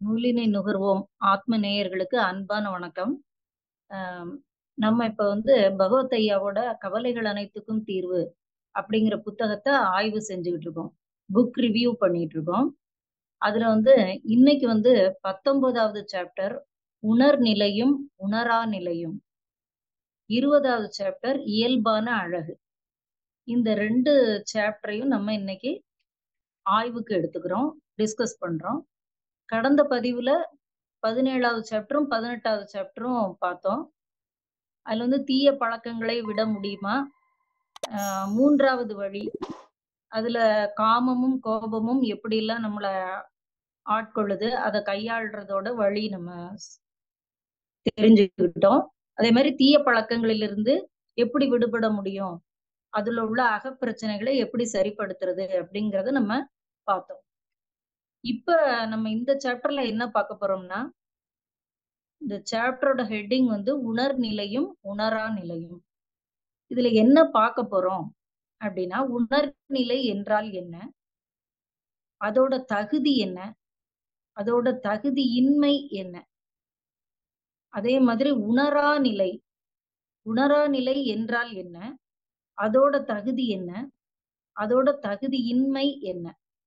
நூலினை நுகர்வோம் ஆத்ம நேயர்களுக்கு அன்பான வணக்கம் ஆம், நம்ம இப்ப வந்து பகவத் ஐயாவோட கவலைகள் அனைத்துக்கும் தீர்வு அப்படிங்கிற புத்தகத்தை ஆய்வு செஞ்சுக்கிட்டு இருக்கோம் புக் ரிவ்யூ பண்ணிட்டு இருக்கோம் அதுல வந்து இன்னைக்கு வந்து பத்தொன்பதாவது சாப்டர் உணர் நிலையும் உணரா நிலையும் இருபதாவது சாப்டர் இயல்பான அழகு இந்த ரெண்டு சாப்டரையும் நம்ம இன்னைக்கு ஆய்வுக்கு எடுத்துக்கிறோம் டிஸ்கஸ் பண்றோம் கடந்த பதிவுல பதினேழாவது சாப்டரும் பதினெட்டாவது சாப்டரும் பார்த்தோம் அதுல வந்து தீய பழக்கங்களை விட முடியுமா ஆஹ் மூன்றாவது வழி அதுல காமமும் கோபமும் எப்படி எல்லாம் நம்மள ஆட்கொள்ளுது அதை கையாள்றதோட வழி நம்ம ஸ்- தெரிஞ்சுக்கிட்டோம் அதே மாதிரி தீய பழக்கங்களிலிருந்து எப்படி விடுபட முடியும் அதுல உள்ள அகப்பிரச்சனைகளை எப்படி சரிப்படுத்துறது அப்படிங்கறத நம்ம பார்த்தோம் இப்ப நம்ம இந்த சாப்டர்ல என்ன பார்க்க போறோம்னா இந்த சாப்டரோட ஹெட்டிங் வந்து உணர் நிலையும் உணரா நிலையும் இதுல என்ன பார்க்க போறோம் அப்படின்னா உணர்நிலை என்றால் என்ன அதோட தகுதி என்ன அதோட தகுதியின்மை என்ன அதே மாதிரி உணரா நிலை உணரா நிலை என்றால் என்ன அதோட தகுதி என்ன அதோட தகுதியின்மை என்ன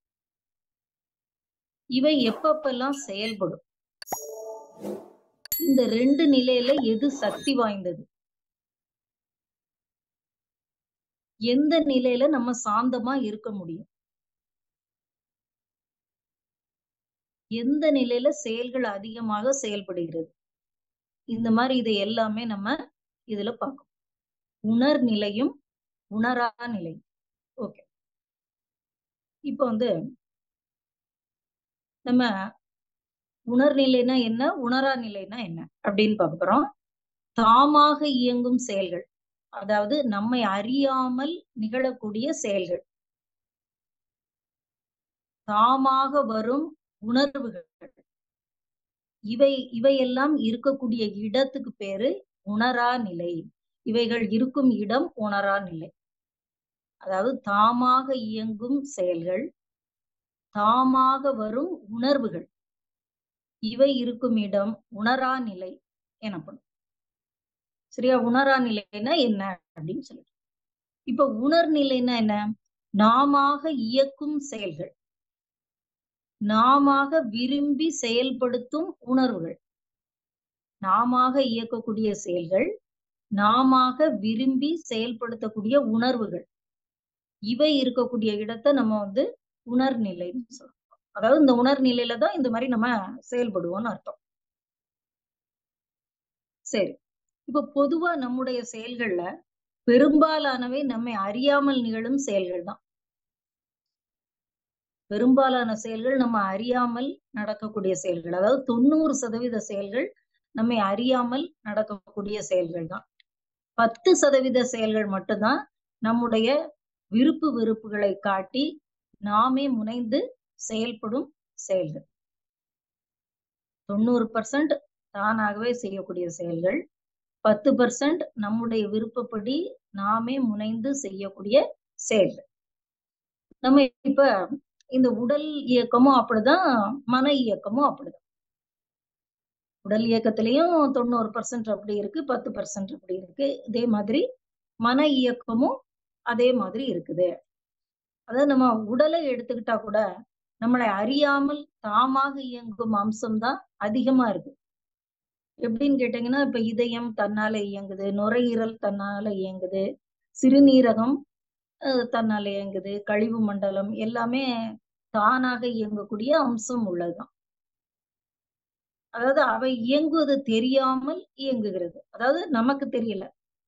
இவை எப்பப்பெல்லாம் செயல்படும் இந்த ரெண்டு நிலையில எது சக்தி வாய்ந்தது எந்த நிலையில நம்ம சாந்தமா இருக்க முடியும் எந்த நிலையில செயல்கள் அதிகமாக செயல்படுகிறது இந்த மாதிரி இதை எல்லாமே நம்ம இதுல பார்க்கணும் உணர் நிலையும் உணரா நிலை ஓகே இப்போ வந்து நம்ம உணர்நிலைனா என்ன உணரா நிலைனா என்ன அப்படின்னு பார்க்க போறோம் தாமாக இயங்கும் செயல்கள் அதாவது நம்மை அறியாமல் நிகழக்கூடிய செயல்கள் தாமாக வரும் உணர்வுகள் இவை இவையெல்லாம் இருக்கக்கூடிய இடத்துக்கு பேரு உணரா நிலை இவைகள் இருக்கும் இடம் உணரா நிலை அதாவது தாமாக இயங்கும் செயல்கள் தாமாக வரும் உணர்வுகள் இவை இருக்கும் இடம் உணரா நிலை எனப்படும் சரியா உணரா நிலைன்னா என்ன அப்படின்னு சொல்லி இப்ப உணர்நிலைன்னா என்ன நாமாக இயக்கும் செயல்கள் நாமாக விரும்பி செயல்படுத்தும் உணர்வுகள் நாமாக இயக்கக்கூடிய செயல்கள் நாமாக விரும்பி செயல்படுத்தக்கூடிய உணர்வுகள் இவை இருக்கக்கூடிய இடத்தை நம்ம வந்து உணர்நிலைன்னு சொல்றோம் அதாவது இந்த உணர்நிலையில தான் இந்த மாதிரி நம்ம செயல்படுவோம்னு அர்த்தம் சரி இப்ப பொதுவா நம்முடைய செயல்கள்ல பெரும்பாலானவை நம்மை அறியாமல் நிகழும் செயல்கள் தான் பெரும்பாலான செயல்கள் நம்ம அறியாமல் நடக்கக்கூடிய செயல்கள் அதாவது தொண்ணூறு சதவீத செயல்கள் நம்மை அறியாமல் நடக்கக்கூடிய செயல்கள் தான் பத்து சதவீத செயல்கள் மட்டும்தான் நம்முடைய விருப்பு வெறுப்புகளை காட்டி நாமே முனைந்து செயல்படும் செயல்கள் தொண்ணூறு பர்சன்ட் தானாகவே செய்யக்கூடிய செயல்கள் பத்து பர்சன்ட் நம்முடைய விருப்பப்படி நாமே முனைந்து செய்யக்கூடிய செயல்கள் நம்ம இப்ப இந்த உடல் இயக்கமும் அப்படிதான் மன இயக்கமும் அப்படிதான் உடல் இயக்கத்திலையும் தொண்ணூறு பர்சன்ட் அப்படி இருக்கு பத்து பர்சன்ட் அப்படி இருக்கு இதே மாதிரி மன இயக்கமும் அதே மாதிரி இருக்குது அதாவது நம்ம உடலை எடுத்துக்கிட்டா கூட நம்மளை அறியாமல் தாமாக இயங்கும் அம்சம் தான் அதிகமா இருக்கு எப்படின்னு கேட்டீங்கன்னா இப்ப இதயம் தன்னால இயங்குது நுரையீரல் தன்னால இயங்குது சிறுநீரகம் அஹ், தன்னால இயங்குது கழிவு மண்டலம் எல்லாமே தானாக இயங்கக்கூடிய அம்சம் உள்ளதுதான் அதாவது அவை இயங்குவது தெரியாமல் இயங்குகிறது அதாவது நமக்கு தெரியல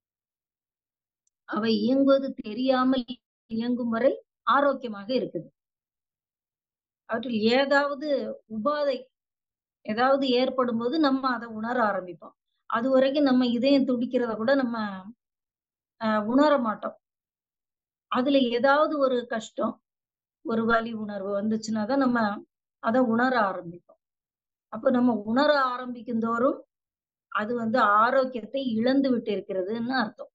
அவை இயங்குவது தெரியாமல் இயங்கும் வரை ஆரோக்கியமாக இருக்குது அவற்றில் ஏதாவது உபாதை ஏதாவது ஏற்படும் போது நம்ம அதை உணர ஆரம்பிப்போம் அது வரைக்கும் நம்ம இதயம் துடிக்கிறத கூட நம்ம ஆஹ், உணர மாட்டோம் அதுல ஏதாவது ஒரு கஷ்டம் ஒரு வலி உணர்வு வந்துச்சுன்னா தான் நம்ம அதை உணர ஆரம்பிப்போம் அப்ப நம்ம உணர ஆரம்பிக்கும் தோறும் அது வந்து ஆரோக்கியத்தை இழந்து விட்டு இருக்கிறதுன்னு அர்த்தம்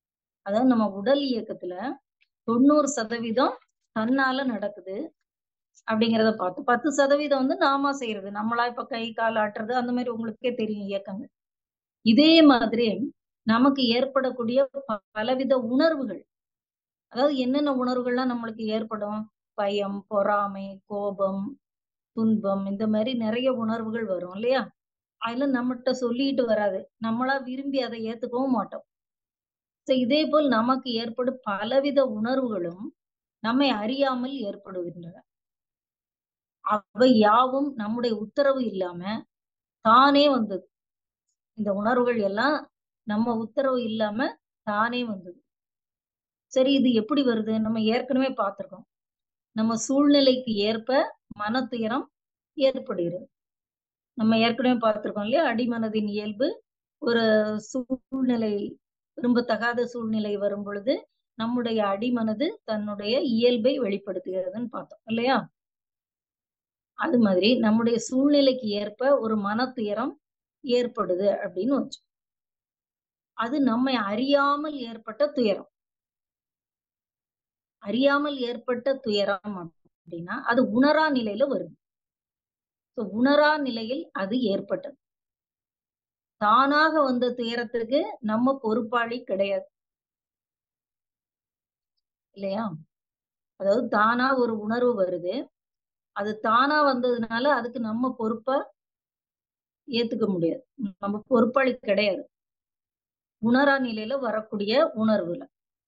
அதாவது நம்ம உடல் இயக்கத்துல தொண்ணூறு சதவீதம் தன்னால நடக்குது அப்படிங்கிறத பார்த்தோம். 10% வந்து நாமா செய்றது. நம்மளா இப்ப கை, கால் ஆட்டுறது அந்த மாரி உங்களுக்கே தெரியும் இயக்கங்கள். இதே மாதிரி நமக்கு ஏற்படக்கூடிய ப பலவித உணர்வுகள். அதாவது என்னென்ன உணர்வுகள்லாம் நம்மளுக்கு ஏற்படும்? பயம், பொறாமை, கோபம், துன்பம் இந்த மாரி நெறைய உணர்வுகள் வரும் இல்லையா? அதெல்லாம் நம்மட்ட சொல்லிட்டு வராது. நம்மளா விரும்பி அத ஏத்துக்கவும் மாட்டோம். ஸோ இதேபோல் நமக்கு ஏற்படும் பலவித உணர்வுகளும் நம்மை அறியாமல் ஏற்படுகின்றன. அவை யாவும் நம்முடைய உத்தரவு இல்லாம தானே வந்தது. இந்த உணர்வுகள் எல்லாம் நம்ம உத்தரவு இல்லாம தானே வந்தது. சரி இது எப்படி வருது? நம்ம ஏற்கனவே பார்த்திருக்கோம். நம்ம சூழ்நிலைக்கு ஏற்ப மனத்துயரம் ஏற்படுகிறது. நம்ம ஏற்கனவே பார்த்திருக்கோம் இல்லையா? அடிமனதின் இயல்பு ஒரு சூழ்நிலை விரும்பத்தகாத சூழ்நிலை வரும்பொழுது, நம்முடைய அடிமனது தன்னுடைய இயல்பை வெளிப்படுத்துகிறதுன்னு பார்த்தோம் இல்லையா? அது மாதிரி நம்முடைய சூழ்நிலைக்கு ஏற்ப ஒரு மனத்துயரம் ஏற்படுது அப்படின்னு வச்சோம். அது நம்மை அறியாமல் ஏற்பட்ட துயரம். அறியாமல் ஏற்பட்ட துயரம் அப்படின்னா, அது உணரா நிலையில வருது. ஸோ உணரா நிலையில் அது ஏற்பட்டது. தானாக வந்த துயரத்திற்கு நம்ம பொறுப்பாளி கிடையாது. இல்லையா? அதாவது தானா ஒரு உணர்வு வருது. அது தானா வந்ததுனால அதுக்கு நம்ம பொறுப்பா ஏத்துக்க முடியாது. நம்ம பொறுப்பாளி கிடையாது. உணரா நிலையில வரக்கூடிய உணர்வுல.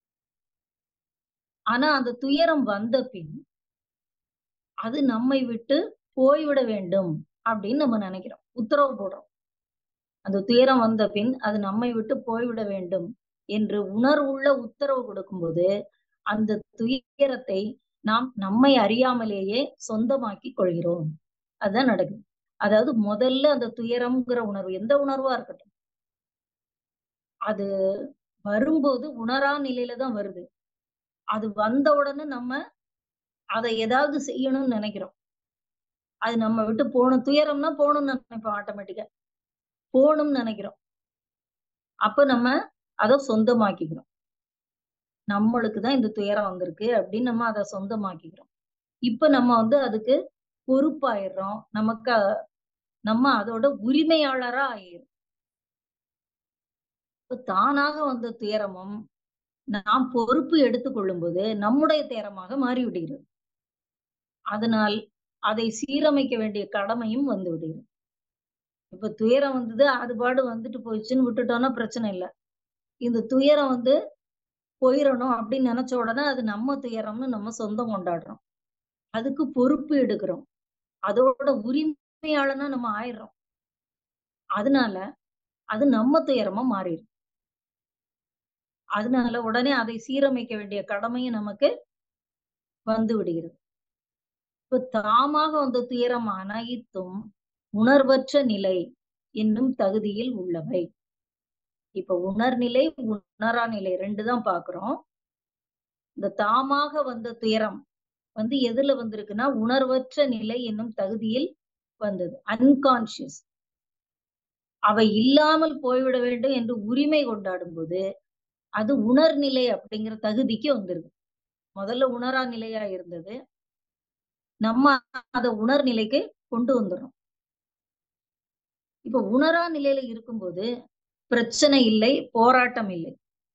ஆனா அந்த துயரம் வந்த பின், அது நம்மை விட்டு போய்விட வேண்டும் அப்படின்னு நம்ம நெனைக்கிறோம். உத்தரவு போடுறோம். அந்த துயரம் வந்த பின் அது நம்மை விட்டு போய்விட வேண்டும் என்று உணர்வுள்ள உத்தரவு கொடுக்கும்போது, அந்த துயரத்தை நாம் நம்மை அறியாமலேயே சொந்தமாக்கிக் கொள்கிறோம். அதுதான் நடக்குது. அதாவது முதல்ல அந்த துயரம்ங்கிற உணர்வு, எந்த உணர்வா இருக்கட்டும். அது வரும்போது உணரா நிலையில தான் வருது. அது வந்த உடனே நம்ம அத ஏதாவது செய்யணும்னு நெனைக்கிறோம். அது நம்ம விட்டு போணும். துயரம்னா போணும்னு நெனைப்போம் ஆட்டோமேட்டிக்கா. போணும்னு நெனைக்கிறோம். அப்ப நம்ம அத சொந்தமாக்கிக்கிறோம். நம்மளுக்கு தான் இந்த துயரம் வந்திருக்கு அப்படின்னு நம்ம அத சொந்தமாக்கிக்கிறோம். இப்ப நம்ம வந்து அதுக்கு பொறுப்பாயிடுறோம். நமக்கு நம்ம அதோட உரிமையாளரா ஆயிர்றோம். இப்ப தானாக வந்த துயரமும், நாம் பொறுப்பு எடுத்துக் கொள்ளும்போது நம்முடைய துயரமாக மாறிவிடுகிறது. அதனால் அதை சீரமைக்க வேண்டிய கடமையும் வந்து விடுகிறது. இப்ப துயரம் வந்தது, அது பாடு வந்துட்டு போயிடுச்சுன்னு விட்டுட்டோம்னா பிரச்சனை இல்ல. இந்த துயரம் வந்து போயிறணும் அப்படின்னு நெனச்ச உடனே அது நம்ம துயரம்னு நம்ம சொந்தம் கொண்டாடுறோம். அதுக்கு பொறுப்பு எடுக்கிறோம். அதோட உரிமையாளனா நம்ம ஆயிர்றோம். அதனால அது நம்ம துயரமா மாறிரும். அதனால உடனே அதை சீரமைக்க வேண்டிய கடமையும் நமக்கு வந்து விடுகிறது. இப்ப தாமாக வந்த துயரம் அனைத்தும் உணர்வற்ற நிலை என்னும் தகுதியில் உள்ளவை. இப்ப உணர்நிலை, உணரா நிலை 2 தான் பார்க்கிறோம். இந்த தாமாக வந்த துயரம் வந்து எதுல வந்திருக்குன்னா, உணர்வற்ற நிலை என்னும் தகுதியில் வந்தது. அன்கான்ஷியஸ். அவை இல்லாமல் போய்விட வேண்டும் என்று உரிமை கொண்டாடும்போது, அது உணர்நிலை அப்படிங்கிற தகுதிக்கு வந்துருது. முதல்ல உணரா நிலையா இருந்தது. நம்ம அத உணர்நிலைக்கு கொண்டு வந்துர்றோம். இப்ப உணரா நிலையில இருக்கும்போது, பிரச்சனை இல்லை, போராட்டம் இல்லை.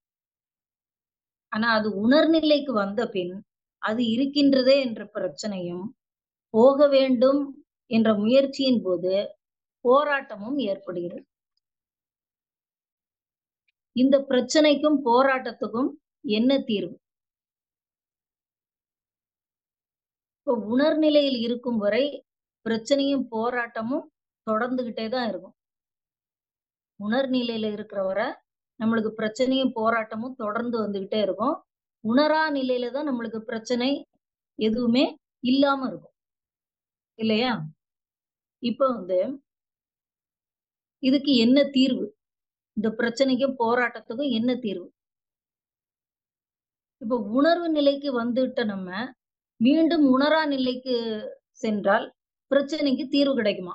ஆனா அது உணர்நிலைக்கு வந்த பின், அது இருக்கின்றதே என்ற பிரச்சனையும், போக வேண்டும் என்ற முயற்சியின் போது போராட்டமும் ஏற்படுகிறது. இந்த பிரச்சனைக்கும், போராட்டத்துக்கும் என்ன தீர்வு? இப்ப உணர்நிலையில் இருக்கும் வரை பிரச்சனையும், போராட்டமும் தொடர்ந்துகிட்டே தான் இருக்கும். உணர்நிலையில இருக்கிற வரை நம்மளுக்கு பிரச்சனையும், போராட்டமும் தொடர்ந்து வந்துகிட்டே இருக்கும். உணரா நிலையில தான் நம்மளுக்கு பிரச்சனை எதுவுமே இல்லாம இருக்கும். இல்லையா? இப்ப வந்து இதுக்கு என்ன தீர்வு? இந்த பிரச்சனைக்கும், போராட்டத்துக்கும் என்ன தீர்வு? இப்ப உணர்வு நிலைக்கு வந்துட்ட நம்ம, மீண்டும் உணரா நிலைக்கு சென்றால் பிரச்சனைக்கு தீர்வு கிடைக்குமா?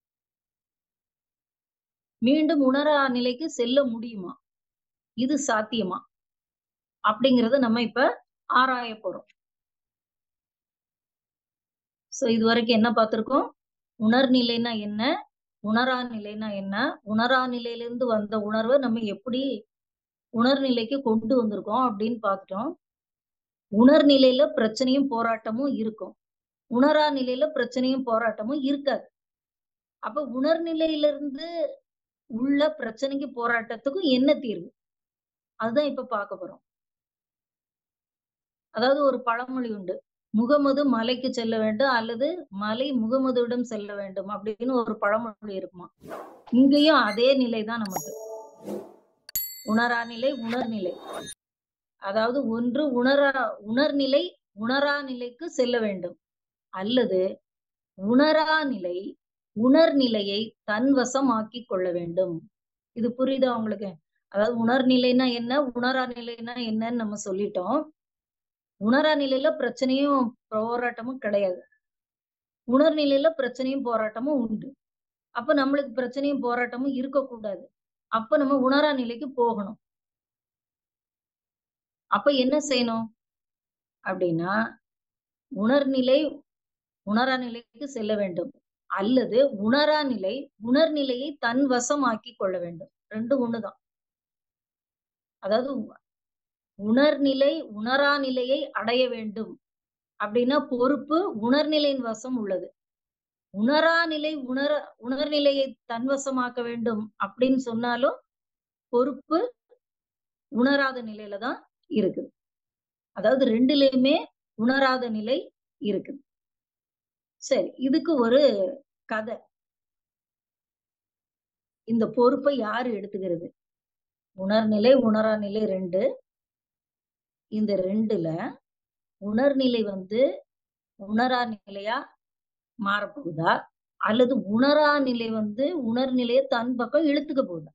மீண்டும் உணரா நிலைக்கு செல்ல முடியுமா? இது சாத்தியமா? அப்படிங்கிறத நம்ம இப்ப ஆராயப் போறோம். சோ இதுவரைக்கும் என்ன பார்த்திருக்கோம் உணர்நிலைனா என்ன உணரா நிலைனா என்ன உணரா நிலையிலிருந்து வந்த உணர்வை நம்ம எப்படி உணர்நிலைக்கு கொண்டு வந்திருக்கோம் அப்படின்னு பார்த்துட்டோம் உணர்நிலையில பிரச்சனையும் போராட்டமும் இருக்கும் உணரா நிலையில பிரச்சனையும் போராட்டமும் இருக்காது அப்ப உணர்நிலையிலிருந்து உள்ள பிரச்சனைக்கு போராட்டத்துக்கும் என்ன தீர்வு அதுதான் இப்ப பார்க்க போறோம் அதாவது ஒரு பழமொழி உண்டு முகமது மலைக்கு செல்ல வேண்டும் அல்லது மலை முகமதுவிடம் செல்ல வேண்டும் அப்படின்னு ஒரு பழமொழி இருக்குமா இங்கேயும் அதே நிலை தான் நமக்கு உணரா நிலை உணர்நிலை அதாவது ஒன்று உணரா உணர்நிலை உணரா நிலைக்கு செல்ல வேண்டும் அல்லது உணரா நிலை உணர்நிலையை தன்வசம் ஆக்கி கொள்ள வேண்டும் இது புரியுதா உங்களுக்கு அதாவது உணர்நிலைனா என்ன உணரா நிலைனா என்னன்னு நம்ம சொல்லிட்டோம் உணரா நிலையில பிரச்சனையும் போராட்டமும் கிடையாது உணர்நிலையில பிரச்சனையும் போராட்டமும் உண்டு அப்ப நம்மளுக்கு பிரச்சனையும் போராட்டமும் இருக்கக்கூடாது அப்ப நம்ம உணரா நிலைக்கு போகணும் அப்ப என்ன செய்யணும் அப்படின்னா உணர்நிலை உணரா நிலைக்கு செல்ல வேண்டும் அல்லது உணரா நிலை உணர்நிலையை தன் வசமாக்கி கொள்ள வேண்டும் ரெண்டு ஒண்ணுதான் அதாவது உணர்நிலை உணரா நிலையை அடைய வேண்டும் அப்படின்னா பொறுப்பு உணர்நிலையின் வசம் உள்ளது உணரா நிலை உணர உணர்நிலையை தன்வசமாக்க வேண்டும் அப்படின்னு சொன்னாலும் பொறுப்பு உணராத நிலையில தான் இருக்குது அதாவது ரெண்டுலயுமே உணராத நிலை இருக்குது சரி இதுக்கு ஒரு கதை இந்த பொறுப்பை யாரு எடுத்துக்கிறது உணர்நிலை உணரா நிலை ரெண்டு இந்த ரெண்டுல உணர்நிலை வந்து உணரா நிலையா மாறப்போகுதா அல்லது உணரா நிலை வந்து உணர்நிலையை தன் பக்கம் இழுத்துக்க போகுதா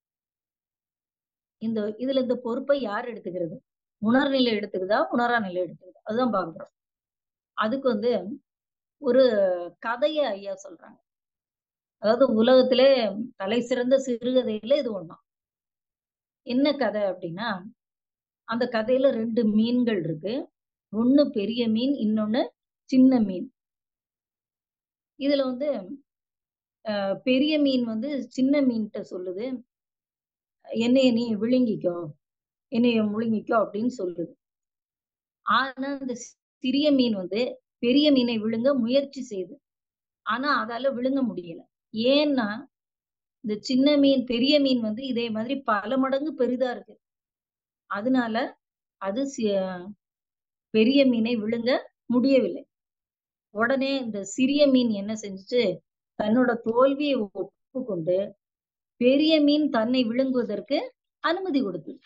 இந்த இதுல இந்த பொறுப்பை யார் எடுத்துக்கிறது உணர்நிலை எடுத்துக்குதா உணரா நிலை எடுத்துக்குதா அதுதான் பாக்குறோம் அதுக்கு வந்து ஒரு கதைய ஐயா சொல்றாங்க அதாவது உலகத்திலே தலை சிறந்த சிறுகதையில இது ஒண்ணும் என்ன கதை அப்படின்னா அந்த கதையில ரெண்டு மீன்கள் இருக்கு ஒண்ணு பெரிய மீன் இன்னொன்னு சின்ன மீன் இதுல வந்து பெரிய மீன் வந்து சின்ன மீன்கிட்ட சொல்லுது என்னைய நீ விழுங்கிக்கோ என்னைய முழுங்கிக்கோ அப்படின்னு சொல்லுது ஆனா அந்த சிறிய மீன் வந்து பெரிய மீனை விழுங்க முயற்சி செய்யுது ஆனா அதால விழுங்க முடியல ஏன்னா இந்த சின்ன மீன் பெரிய மீன் வந்து இதே மாதிரி பல மடங்கு பெரிதா இருக்கு அதனால அது பெரிய மீனை விழுங்க முடியவில்லை உடனே இந்த சிறிய மீன் என்ன செஞ்சுச்சு தன்னோட தோல்வியை ஒப்புக்கொண்டு பெரிய மீன் தன்னை விழுங்குவதற்கு அனுமதி கொடுத்தது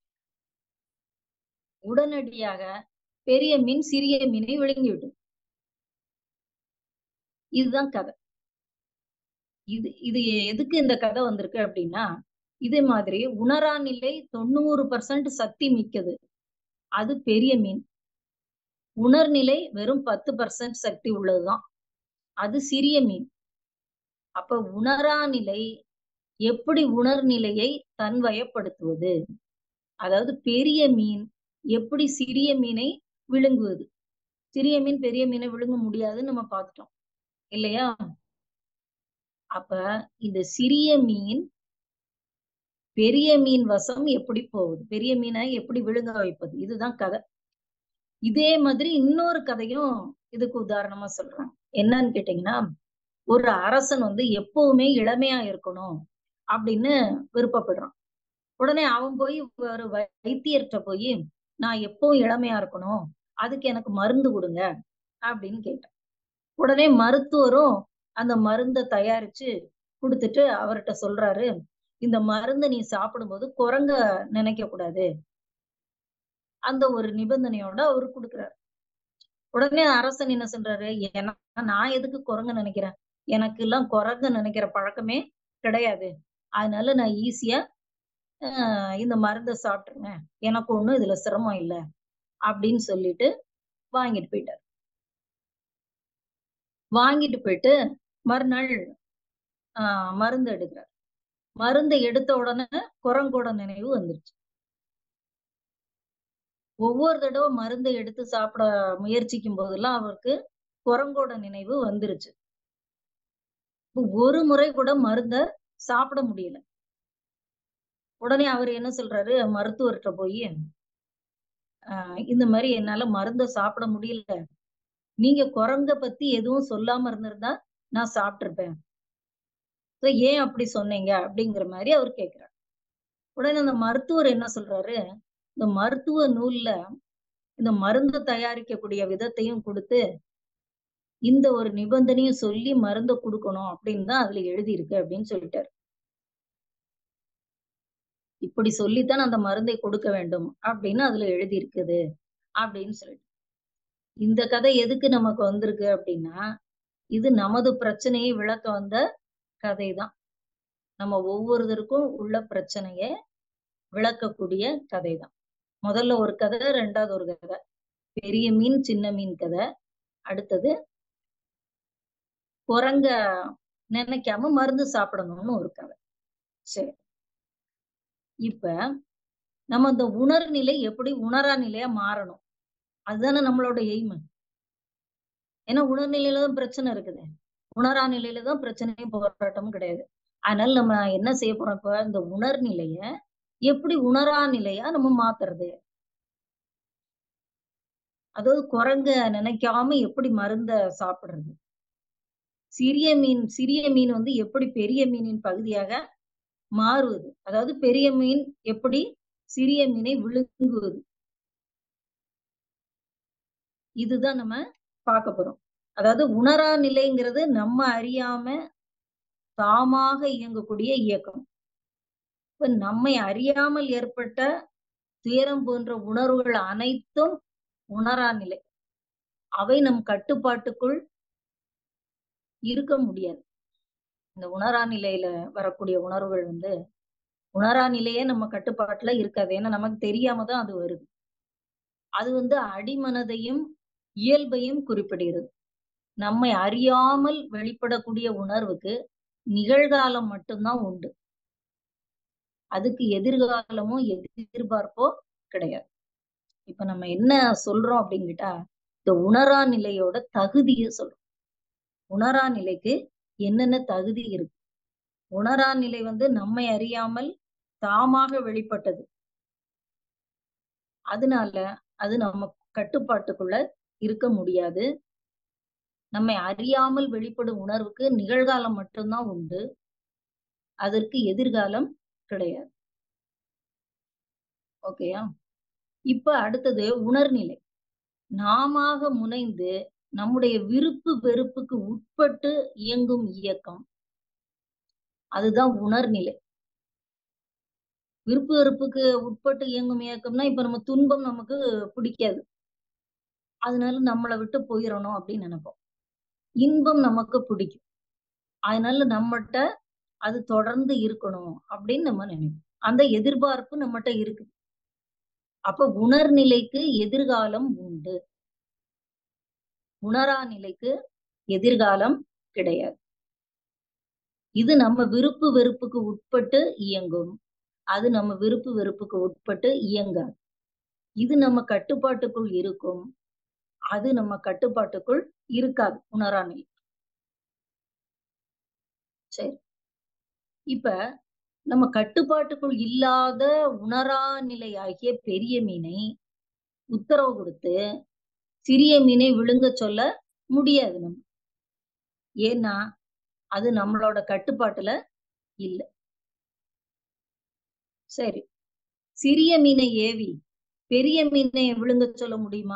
உடனடியாக பெரிய மீன் சிறிய மீனை விழுங்கி விட்டது இதுதான் கதை இது இது எதுக்கு இந்த கதை வந்திருக்கு அப்படின்னா இதே மாதிரி உணரா நிலை தொண்ணூறு பர்சன்ட் சக்தி மிக்கது அது பெரிய மீன் உணர்நிலை வெறும் பத்து பர்சன்ட் சக்தி உள்ளதுதான் அது சிறிய மீன் அப்ப உணரா நிலை எப்படி உணர்நிலையை தன்வயப்படுத்துவது அதாவது பெரிய மீன் எப்படி சிறிய மீனை விழுங்குவது சிறிய மீன் பெரிய மீனை விழுங்க முடியாதுன்னு நம்ம பார்த்துட்டோம் இல்லையா அப்ப இந்த சிறிய மீன் பெரிய மீன் வசம் எப்படி போகுது பெரிய மீனை எப்படி விழுங்க வைப்பது இதுதான் கதை இதே மாதிரி இன்னொரு கதையும் இதுக்கு உதாரணமா சொல்றாங்க என்னன்னு கேட்டீங்கன்னா ஒரு அரசன் வந்து எப்பவுமே இளமையா இருக்கணும் அப்படின்னு விருப்பப்படுறான் உடனே அவன் போய் ஒரு வைத்தியர்கிட்ட போய் நான் எப்பவும் இளமையா இருக்கணும் அதுக்கு எனக்கு மருந்து கொடுங்க அப்படின்னு கேட்டேன் உடனே மருத்துவரும் அந்த மருந்தை தயாரிச்சு கொடுத்துட்டு அவர்கிட்ட சொல்றாரு இந்த மருந்தை நீ சாப்பிடும்போது குரங்க நினைக்க கூடாது அந்த ஒரு நிபந்தனையோட அவரு கொடுக்குறாரு உடனே அரசன் என்ன சொல்றாரு ஏன்னா நான் எதுக்கு குரங்க நினைக்கிறேன் எனக்கு எல்லாம் குரங்க நினைக்கிற பழக்கமே கிடையாது அதனால நான் ஈஸியா இந்த மருந்தை சாப்பிட்டுருங்க எனக்கு ஒண்ணும் இதுல சிரமம் இல்லை அப்படின்னு சொல்லிட்டு வாங்கிட்டு போயிட்டார் வாங்கிட்டு போயிட்டு மறுநாள் ஆஹ் மருந்து எடுக்கிறார் மருந்தை எடுத்த உடனே குரங்கோட நினைவு வந்துருச்சு ஒவ்வொரு தடவை மருந்தை எடுத்து சாப்பிட முயற்சிக்கும் போதெல்லாம் அவருக்கு குரங்கோட நினைவு வந்துருச்சு இப்ப ஒரு முறை கூட மருந்த சாப்பிட முடியல உடனே அவர் என்ன சொல்றாரு மருத்துவர்கிட்ட போய் ஆஹ் இந்த மாதிரி என்னால மருந்த சாப்பிட முடியல நீங்க குரங்க பத்தி எதுவும் சொல்லாம இருந்திருந்தா நான் சாப்பிட்டிருப்பேன் So, ஏன் அப்படி சொன்னீங்க அப்படிங்கிற மாதிரி அவர் கேக்குறாரு உடனே அந்த மருத்துவர் என்ன சொல்றாரு இந்த மருத்துவ நூல்ல இந்த மருந்து தயாரிக்கக்கூடிய விதத்தையும் கொடுத்து இந்த ஒரு நிபந்தனையும் சொல்லி மருந்தை கொடுக்கணும் அப்படின்னு தான் அதுல எழுதியிருக்கு அப்படின்னு சொல்லிட்டாரு இப்படி சொல்லித்தான் அந்த மருந்தை கொடுக்க வேண்டும் அப்படின்னு அதுல எழுதி இருக்குது அப்படின்னு சொல்லிட்டு இந்த கதை எதுக்கு நமக்கு வந்திருக்கு அப்படின்னா இது நமது பிரச்சனையை விளக்க வந்த கதை தான் நம்ம ஒவ்வொருத்தருக்கும் உள்ள பிரச்சனைய விளக்கக்கூடிய கதை தான் முதல்ல ஒரு கதை ரெண்டாவது ஒரு கதை பெரிய மீன் சின்ன மீன் கதை அடுத்தது குரங்க நினைக்காம மருந்து சாப்பிடணும்னு ஒரு கதை சரி இப்ப நம்ம இந்த உணர்நிலை எப்படி உணரா நிலையா மாறணும் அதுதானே நம்மளோட எய்ம் ஏன்னா உணர்நிலையில தான் பிரச்சனை இருக்குது உணரா நிலையில தான் பிரச்சனையும் போராட்டமும் கிடையாது அதனால நம்ம என்ன செய்ய போறோம் இப்ப இந்த உணர்நிலைய எப்படி உணரா நிலையா நம்ம மாத்துறது அதாவது குரங்க நினைக்காம எப்படி மருந்த சாப்பிடுறது சிறிய மீன் சிறிய மீன் வந்து எப்படி பெரிய மீனின் பகுதியாக மாறுவது அதாவது பெரிய மீன் எப்படி சிறிய மீனை விழுங்குவது இதுதான் நம்ம பார்க்க போறோம் அதாவது உணரா நிலைங்கிறது நம்ம அறியாம தாமாக இயங்கக்கூடிய இயக்கம் இப்ப நம்மை அறியாமல் ஏற்பட்ட துயரம் போன்ற உணர்வுகள் அனைத்தும் உணரா நிலை அவை நம் கட்டுப்பாட்டுக்குள் இருக்க முடியாது இந்த உணரா நிலையில வரக்கூடிய உணர்வுகள் வந்து உணரா நிலையே நம்ம கட்டுப்பாட்டுல இருக்காது ஏன்னா நமக்கு தெரியாம தான் அது வருது அது வந்து அடிமனதையும் இயல்பையும் குறிப்பிடுகிறது நம்மை அறியாமல் வெளிப்படக்கூடிய உணர்வுக்கு நிகழ்காலம் மட்டும்தான் உண்டு அதுக்கு எதிர்காலமோ எதிர்பார்ப்போ கிடையாது இப்ப நம்ம என்ன சொல்றோம் அப்படிங்கிட்டா இந்த உணரா நிலையோட தகுதியை சொல்றோம் உணரா நிலைக்கு என்னென்ன தகுதி இருக்கு உணரா நிலை வந்து நம்மை அறியாமல் தாமாக வெளிப்பட்டது அதனால அது நம்ம கட்டுப்பாட்டுக்குள்ள இருக்க முடியாது நம்மை அறியாமல் வெளிப்படும் உணர்வுக்கு நிகழ்காலம் மட்டும்தான் உண்டு அதற்கு எதிர்காலம் கிடையாது ஓகேயா இப்ப அடுத்தது உணர்நிலை நாமாக முனைந்து நம்முடைய விருப்பு வெறுப்புக்கு உட்பட்டு இயங்கும் இயக்கம் அதுதான் உணர்நிலை விருப்பு வெறுப்புக்கு உட்பட்டு இயங்கும் இயக்கம்னா இப்ப நம்ம துன்பம் நமக்கு பிடிக்காது அதனால நம்மளை விட்டு போயிடணும் அப்படின்னு நினைப்போம் இன்பம் நமக்கு பிடிக்கும் அதனால நம்மகிட்ட அது தொடர்ந்து இருக்கணும் அப்படின்னு நம்ம நினைப்போம் அந்த எதிர்பார்ப்பு நம்மகிட்ட இருக்கு அப்ப உணர்நிலைக்கு எதிர்காலம் உண்டு உணரா நிலைக்கு எதிர்காலம் கிடையாது இது நம்ம விருப்பு வெறுப்புக்கு உட்பட்டு இயங்கும் அது நம்ம விருப்பு வெறுப்புக்கு உட்பட்டு இயங்காது இது நம்ம கட்டுப்பாட்டுக்குள் இருக்கும் அது நம்ம கட்டுப்பாட்டுக்குள் இருக்காது உணரா நிலை சரி இப்ப நம்ம கட்டுப்பாட்டுக்குள் இல்லாத உணரா நிலை ஆகிய பெரிய மீனை உத்தரவு கொடுத்து சிறிய மீனை விழுங்க சொல்ல முடியாது நம்ம ஏன்னா அது நம்மளோட கட்டுப்பாட்டுல இல்ல சரி சிறிய மீனை ஏவி பெரிய மீனை விழுங்க சொல்ல முடியுமா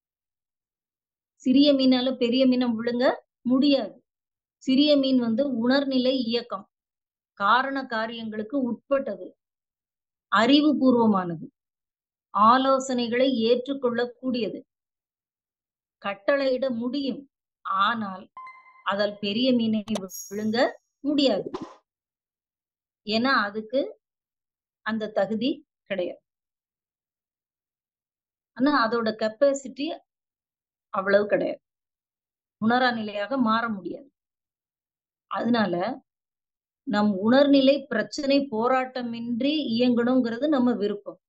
சிறிய மீனால பெரிய மீனை விழுங்க முடியாது சிறிய மீன் வந்து உணர்நிலை இயக்கம் காரண காரியங்களுக்கு உட்பட்டது அறிவுபூர்வமானது ஆலோசனைகளை ஏற்றுக்கொள்ளக்கூடியது கட்டளையிட முடியும் ஆனால் அதில் பெரிய மீனை விழுங்க முடியாது ஏன்னா அதுக்கு அந்த தகுதி கிடையாது ஆனா அதோட கெப்பாசிட்டி அவ்வளவு கிடையாது உணரா நிலையாக மாற முடியாது அதனால நம் உணர்நிலை பிரச்சனை போராட்டமின்றி இயங்கணுங்கிறது நம்ம விருப்பம்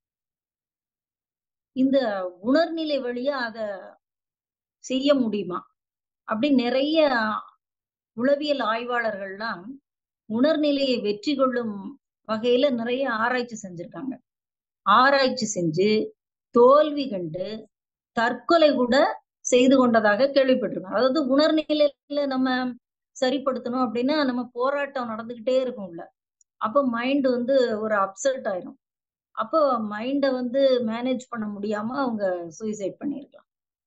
இந்த உணர்நிலை வழியா அத செய்ய முடியுமா அப்படி நிறைய உளவியல் ஆய்வாளர்கள்லாம் உணர்நிலையை வெற்றி கொள்ளும் வகையில நிறைய ஆராய்ச்சி செஞ்சிருக்காங்க ஆராய்ச்சி செஞ்சு தோல்வி கண்டு தற்கொலை கூட செய்து கொண்டதாக கேள்விப்பட்டிருக்கோம் அதாவது உணர்நிலையில நம்ம சரிப்படுத்தணும் அப்படின்னா நம்ம போராட்டம் நடந்துகிட்டே இருக்கும்ல அப்போ மைண்ட் வந்து ஒரு அப்செட் ஆயிரும் அப்போ மைண்ட வந்து மேனேஜ் பண்ண முடியாம அவங்க சூசைட் பண்ணிருக்கலாம்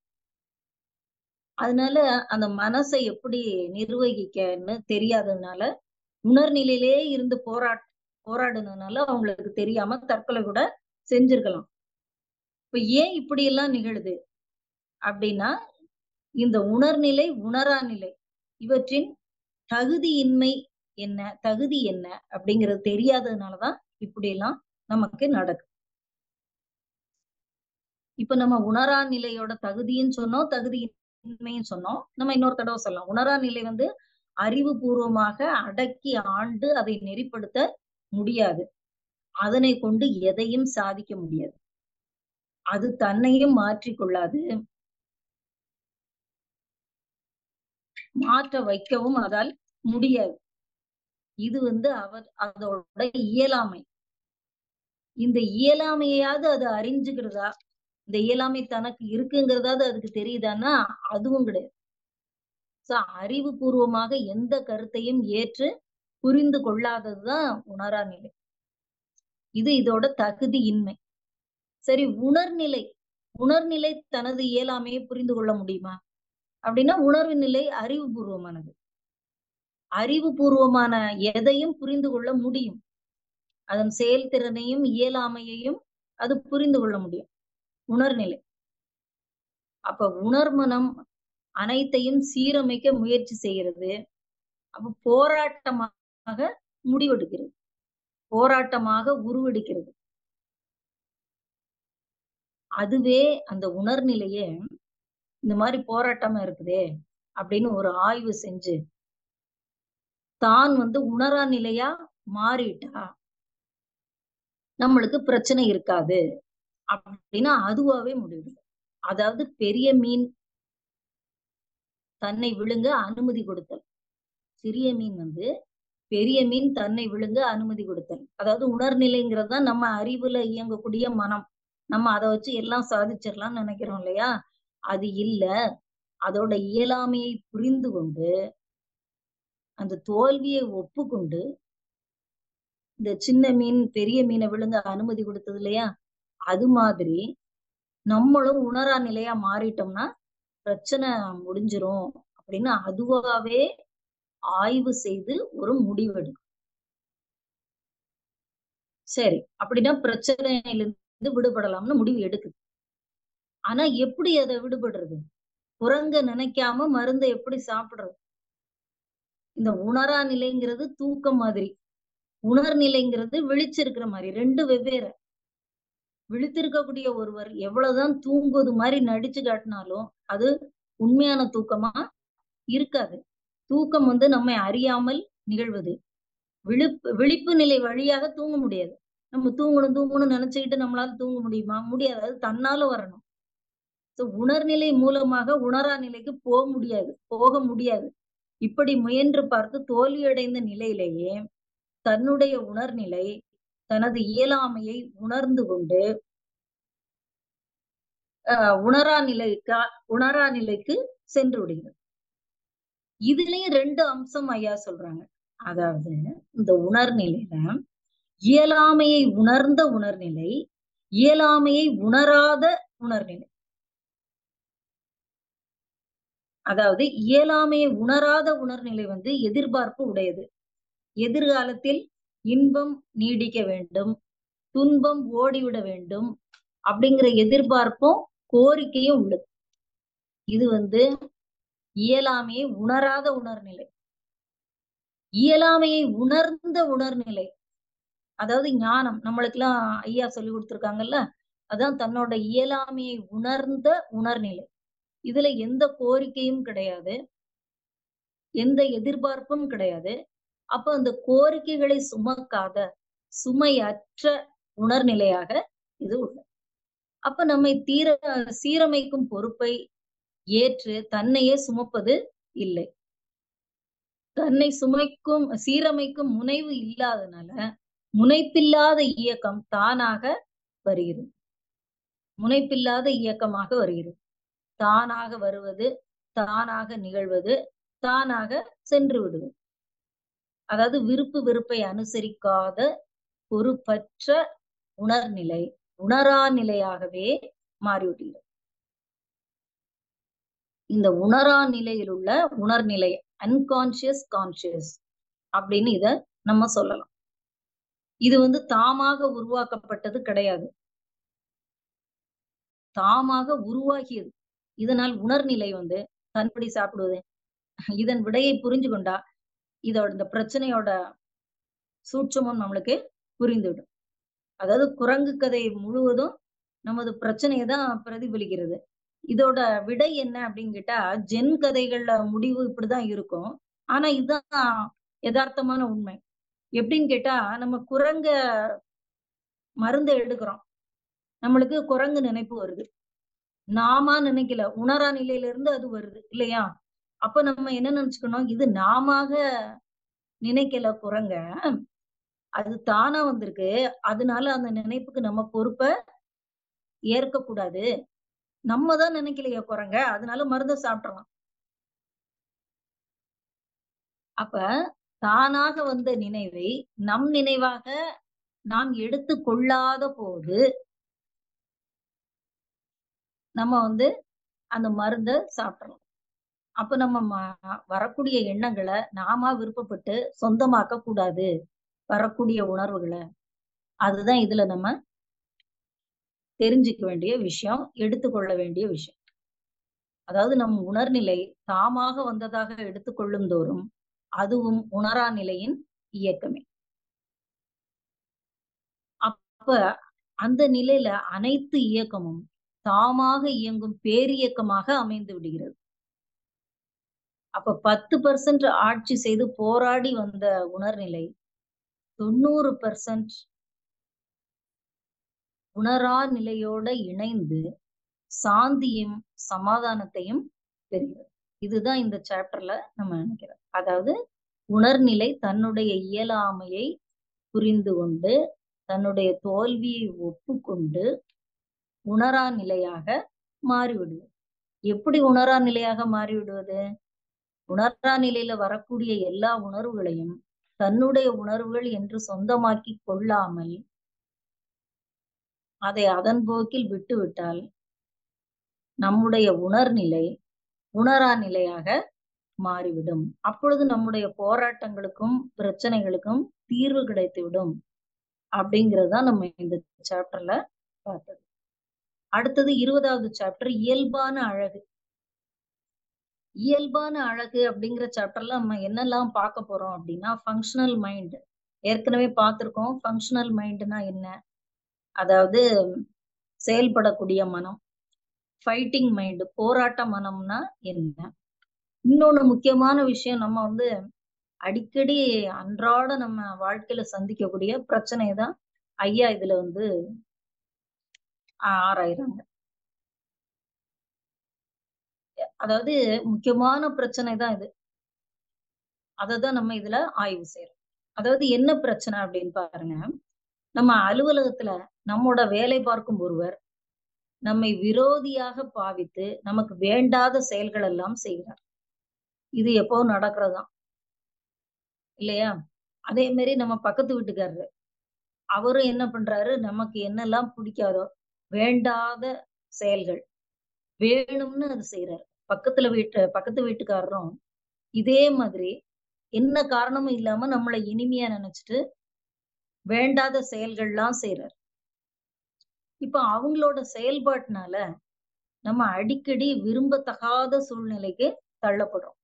அதனால அந்த மனசை எப்படி நிர்வகிக்கன்னு தெரியாததுனால உணர்நிலையிலே இருந்து போராட் போராடுனதுனால அவங்களுக்கு தெரியாம தற்கொலை கூட செஞ்சிருக்கலாம் இப்ப ஏன் இப்படி எல்லாம் நிகழுது அப்படின்னா இந்த உணர்நிலை உணரா நிலை இவற்றின் தகுதியின்மை என்ன தகுதி என்ன அப்படிங்கிறது தெரியாததுனாலதான் இப்படி எல்லாம் நமக்கு நடக்கும் இப்ப நம்ம உணரா நிலையோட தகுதின்னு சொன்னோம் தகுதியின்மைன்னு சொன்னோம் நம்ம இன்னொரு தடவை சொல்லலாம் உணரா நிலை வந்து அறிவுபூர்வமாக அடக்கி ஆண்டு அதை நெறிப்படுத்த முடியாது அதனை கொண்டு எதையும் சாதிக்க முடியாது அது தன்னையும் மாற்றிக்கொள்ளாது மாற்ற வைக்கவும் அதால் முடியாது இது வந்து அவர் அதோட இயலாமை இந்த இயலாமையாவது அது அறிஞ்சுக்கிறதா இந்த இயலாமை தனக்கு இருக்குங்கிறதாவது அதுக்கு தெரியுதான்னா அதுவும் கிடையாது சோ அறிவு பூர்வமாக எந்த கருத்தையும் ஏற்று புரிந்து கொள்ளாததுதான் உணரா நிலை இது இதோட தகுதியின்மை சரி உணர்நிலை உணர்நிலை தனது இயலாமையை புரிந்து கொள்ள முடியுமா அப்படின்னா உணர்வு நிலை அறிவுபூர்வமானது அறிவுபூர்வமான எதையும் புரிந்து கொள்ள முடியும் அதன் செயல்திறனையும் இயலாமையையும் அது புரிந்து கொள்ள முடியும் உணர்நிலை அப்ப உணர்மனம் அனைத்தையும் சீரமைக்க முயற்சி செய்கிறது அப்ப போராட்டமாக முடிவெடுக்கிறது போராட்டமாக உருவெடுக்கிறது அதுவே அந்த உணர்நிலையே இந்த மாதிரி போராட்டமா இருக்குதே அப்படின்னு ஒரு ஆய்வு செஞ்சு தான் வந்து உணரா நிலையா மாறிட்டா நம்மளுக்கு பிரச்சனை இருக்காது அப்படின்னா அதுவாவே முடிவு அதாவது பெரிய மீன் தன்னை விழுங்க அனுமதி கொடுத்தல் சிறிய மீன் வந்து பெரிய மீன் தன்னை விழுங்க அனுமதி கொடுத்தல் அதாவது உணர்நிலைங்கிறது தான் நம்ம அறிவுல இயங்கக்கூடிய மனம் நம்ம அதை வச்சு எல்லாம் சாதிச்சிடலாம்னு நினைக்கிறோம் இல்லையா அது இல்ல அதோட இயலாமையை புரிந்து கொண்டு அந்த தோல்வியை ஒப்புக்கொண்டு இந்த சின்ன மீன் பெரிய மீனை விழுங்க அனுமதி கொடுத்தது இல்லையா அது மாதிரி நம்மளும் உணரா நிலையா மாறிட்டோம்னா பிரச்சனை முடிஞ்சிரும் அப்படின்னு அதுவாவே ஆய்வு செய்து ஒரு முடிவெடுக்கும் சரி அப்படின்னா பிரச்சனையிலிருந்து விடுபடலாம்னு முடிவு எடுக்குது ஆனா எப்படி அதை விடுபடுறது புறங்க நினைக்காம மருந்தை எப்படி சாப்பிடுறது இந்த உணரா நிலைங்கிறது தூக்கம் மாதிரி உணர்நிலைங்கிறது விழிச்சிருக்கிற மாதிரி ரெண்டு வெவ்வேறு விழித்திருக்கக்கூடிய ஒருவர் எவ்வளவுதான் தூங்குவது மாதிரி நடிச்சு காட்டினாலும் அது உண்மையான தூக்கமா இருக்காது தூக்கம் வந்து நம்மை அறியாமல் நிகழ்வது விழிப்பு விழிப்பு நிலை வழியாக தூங்க முடியாது நம்ம தூங்கணும் தூங்கணும்னு நினைச்சுக்கிட்டு நம்மளால தூங்க முடியுமா முடியாது அது தன்னால வரணும் சோ உணர்நிலை மூலமாக உணரா நிலைக்கு போக முடியாது போக முடியாது இப்படி முயன்று பார்த்து தோல்வியடைந்த நிலையிலேயே தன்னுடைய உணர்நிலை தனது இயலாமையை உணர்ந்து கொண்டு ஆஹ் உணரா நிலைக்கா உணரா நிலைக்கு சென்று விடுகிறது இதுலயும் ரெண்டு அம்சம் ஐயா சொல்றாங்க அதாவது இந்த உணர்நிலையில இயலாமையை உணர்ந்த உணர்நிலை இயலாமையை உணராத உணர்நிலை அதாவது இயலாமையை உணராத உணர்நிலை வந்து எதிர்பார்ப்பு உடையது எதிர்காலத்தில் இன்பம் நீடிக்க வேண்டும் துன்பம் ஓடிவிட வேண்டும் அப்படிங்கிற எதிர்பார்ப்பும் கோரிக்கையும் உள்ளது இது வந்து இயலாமையை உணராத உணர்நிலை இயலாமையை உணர்ந்த உணர்நிலை அதாவது ஞானம் நம்மளுக்கு எல்லாம் ஐயா சொல்லி கொடுத்துருக்காங்கல்ல அதான் தன்னோட இயலாமையை உணர்ந்த உணர்நிலை இதுல எந்த கோரிக்கையும் கிடையாது எந்த எதிர்பார்ப்பும் கிடையாது அப்ப அந்த கோரிக்கைகளை சுமக்காத சுமையற்ற உணர்நிலையாக இது உள்ளது அப்ப நம்மை தீர சீரமைக்கும் பொறுப்பை ஏற்று தன்னையே சுமப்பது இல்லை தன்னை சுமைக்கும் சீரமைக்கும் முனைவு இல்லாதனால முனைப்பில்லாத இயக்கம் தானாக வருகிறது முனைப்பில்லாத இயக்கமாக வருகிறது தானாக வருவது தானாக நிகழ்வது தானாக சென்று விடுவது அதாவது விருப்பு வெறுப்பை அனுசரிக்காத பொறுப்பற்ற உணர்நிலை உணரா நிலையாகவே மாறிவிடுகிறது இந்த உணரா நிலையில் உள்ள உணர்நிலை அன்கான்சியஸ் கான்சியஸ் அப்படின்னு இத நம்ம சொல்லலாம் இது வந்து தாமாக உருவாக்கப்பட்டது கிடையாது தாமாக உருவாகியது இதனால் உணர்நிலை வந்து தன்படி சாப்பிடுவது இதன் விடையை புரிஞ்சு கொண்டா இதோட இந்த பிரச்சனையோட சூட்சமம் நம்மளுக்கு புரிந்துவிடும் அதாவது குரங்கு கதை முழுவதும் நமது பிரச்சனையை தான் பிரதிபலிக்கிறது இதோட விடை என்ன அப்படின்னு கேட்டா ஜென் கதைகள்ல முடிவு இப்படிதான் இருக்கும் ஆனா இதுதான் யதார்த்தமான உண்மை எப்படின்னு கேட்டா நம்ம குரங்க மருந்தை எடுக்கிறோம் நம்மளுக்கு குரங்கு நினைப்பு வருது நாமா நினைக்கல உணரா நிலையில இருந்து அது வருது இல்லையா அப்ப நம்ம என்ன நினைச்சுக்கணும் இது நாமாக நினைக்கல குரங்க அது தானா வந்திருக்கு அதனால அந்த நினைப்புக்கு நம்ம பொறுப்பை ஏற்க கூடாது நம்ம தான் நினைக்கலையே குரங்க அதனால மருந்த சாப்பிடலாம் அப்ப தானாக வந்த நினைவை நம் நினைவாக நாம் எடுத்து கொள்ளாத போது நம்ம வந்து அந்த மருந்த சாப்பிடலாம் அப்ப நம்ம வரக்கூடிய எண்ணங்களை நாம விருப்பப்பட்டு சொந்தமாக்க கூடாது வரக்கூடிய உணர்வுகளை அதுதான் இதுல நம்ம தெரிஞ்சுக்க வேண்டிய விஷயம் எடுத்துக்கொள்ள வேண்டிய விஷயம் அதாவது நம் உணர்நிலை தாமாக வந்ததாக எடுத்துக்கொள்ளும் தோறும் அதுவும் உணரா நிலையின் இயக்கமே அப்ப அந்த நிலையில அனைத்து இயக்கமும் தாமாக இயங்கும் பேரியக்கமாக அமைந்து விடுகிறது அப்ப பத்து பர்சன்ட் ஆட்சி செய்து போராடி வந்த உணர்நிலை தொண்ணூறு பெர்சன்ட் உணரா நிலையோட இணைந்து சாந்தியும் சமாதானத்தையும் பெறுகிறது இதுதான் இந்த சாப்டர்ல நம்ம நினைக்கிறோம் அதாவது உணர்நிலை தன்னுடைய இயலாமையை புரிந்து கொண்டு தன்னுடைய தோல்வியை ஒப்புக்கொண்டு உணரா நிலையாக மாறிவிடுவது எப்படி உணரா நிலையாக மாறிவிடுவது உணரா நிலையில வரக்கூடிய எல்லா உணர்வுகளையும் தன்னுடைய உணர்வுகள் என்று சொந்தமாக்கி கொள்ளாமல் அதை அதன் போக்கில் விட்டுவிட்டால் நம்முடைய உணர்நிலை உணரா நிலையாக மாறிவிடும் அப்பொழுது நம்முடைய போராட்டங்களுக்கும் பிரச்சனைகளுக்கும் தீர்வு கிடைத்துவிடும் அப்படிங்கறதுதான் நம்ம இந்த சாப்டர்ல பார்த்தது அடுத்தது இருபதாவது சாப்டர் இயல்பான அழகு இயல்பான அழகு அப்படிங்கிற சாப்டர்ல நம்ம என்னெல்லாம் பார்க்க போறோம் அப்படின்னா ஃபங்க்ஷனல் மைண்ட் ஏற்கனவே பார்த்திருக்கோம் ஃபங்க்ஷனல் மைண்ட்னா என்ன அதாவது செயல்படக்கூடிய மனம் ஃபைட்டிங் மைண்டு போராட்ட மனம்னா என்ன இன்னொன்னு முக்கியமான விஷயம் நம்ம வந்து அடிக்கடி அன்றாட நம்ம வாழ்க்கையில சந்திக்கக்கூடிய பிரச்சனை தான் ஐயா இதுல வந்து ஆராயிறாங்க அதாவது முக்கியமான பிரச்சனை தான் இது அததான் நம்ம இதுல ஆய்வு செய்யறோம் அதாவது என்ன பிரச்சனை அப்படின்னு பாருங்க நம்ம அலுவலகத்துல நம்மோட வேலை பார்க்கும் ஒருவர் நம்மை விரோதியாக பாவித்து நமக்கு வேண்டாத செயல்கள் எல்லாம் செய்கிறார் இது எப்போ நடக்கிறதுதான் இல்லையா அதே மாதிரி நம்ம பக்கத்து வீட்டுக்காரரு அவரும் என்ன பண்றாரு நமக்கு என்னெல்லாம் பிடிக்காதோ வேண்டாத செயல்கள் வேணும்னு அது செய்யறாரு பக்கத்துல வீட்டு பக்கத்து வீட்டுக்காரரும் இதே மாதிரி என்ன காரணமும் இல்லாம நம்மளை இனிமையா நினைச்சிட்டு வேண்டாத செயல்கள்லாம் செய்யறாரு இப்ப அவங்களோட செயல்பாட்டினால நம்ம அடிக்கடி விரும்பத்தகாத சூழ்நிலைக்கு தள்ளப்படுறோம்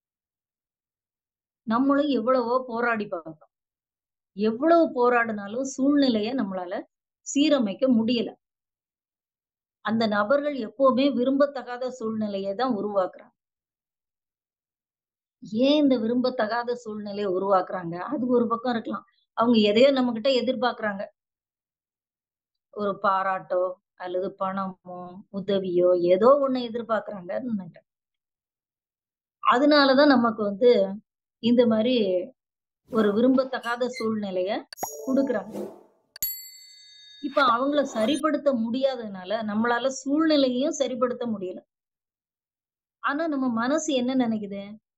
நம்மளும் எவ்வளவோ போராடி பார்த்தோம் எவ்வளவு போராடினாலும் சூழ்நிலைய நம்மளால சீரமைக்க முடியல அந்த நபர்கள் எப்பவுமே விரும்பத்தகாத சூழ்நிலையை தான் உருவாக்குறாங்க ஏன் இந்த விரும்பத்தகாத சூழ்நிலையை உருவாக்குறாங்க அது ஒரு பக்கம் இருக்கலாம் அவங்க எதையோ நம்ம கிட்ட எதிர்பார்க்கறாங்க ஒரு பாராட்டோ அல்லது பணமோ உதவியோ ஏதோ ஒண்ணு எதிர்பார்க்கறாங்கன்னு நினைக்கிறேன் அதனாலதான் நமக்கு வந்து இந்த மாதிரி ஒரு விரும்பத்தகாத சூழ்நிலைய குடுக்குறாங்க. இப்ப அவங்கள சரிப்படுத்த முடியாததுனால, நம்மளால சூழ்நிலையையும் சரிப்படுத்த முடியல. ஆனா நம்ம மனசு என்ன நெனைக்குது?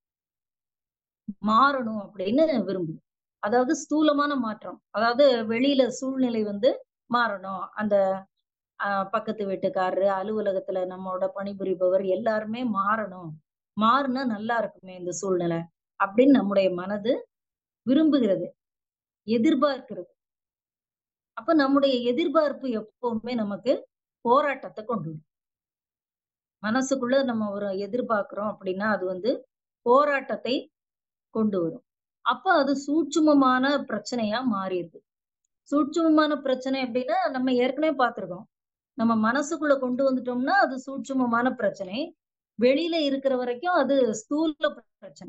மாறணும் அப்படின்னு விரும்புது. அதாவது ஸ்தூலமான மாற்றம். அதாவது வெளியில சூழ்நிலை வந்து மாறணும். அந்த அ பக்கத்து வீட்டுக்காரரு, அலுவலகத்துல நம்மோட பணிபுரிபவர் எல்லாருமே மாறணும். மாறுனா நல்லா இருக்குமே இந்த சூழ்நிலை. அப்படின்னு நம்முடைய மனது விரும்புகிறது. எதிர்பார்க்கிறது. அப்ப நம்முடைய எதிர்பார்ப்பு எப்பவுமே நமக்கு போராட்டத்த கொண்டு வரும். மனசுக்குள்ள நம்ம ஒரு எதிர்பார்க்கிறோம் அப்படின்னா, அது வந்து போராட்டத்தை கொண்டு வரும். அப்ப அது சூட்சுமமான பிரச்சனையா மாறிருது. சூட்சுமமான பிரச்சனை அப்படின்னா, நம்ம ஏற்கனவே பார்த்திருக்கோம். நம்ம மனசுக்குள்ள கொண்டு வந்துட்டோம்னா, அது சூட்சுமமான பிரச்சனை. வெளியில இருக்கிற வரைக்கும் அது ஸ்தூல பிரச்சனை.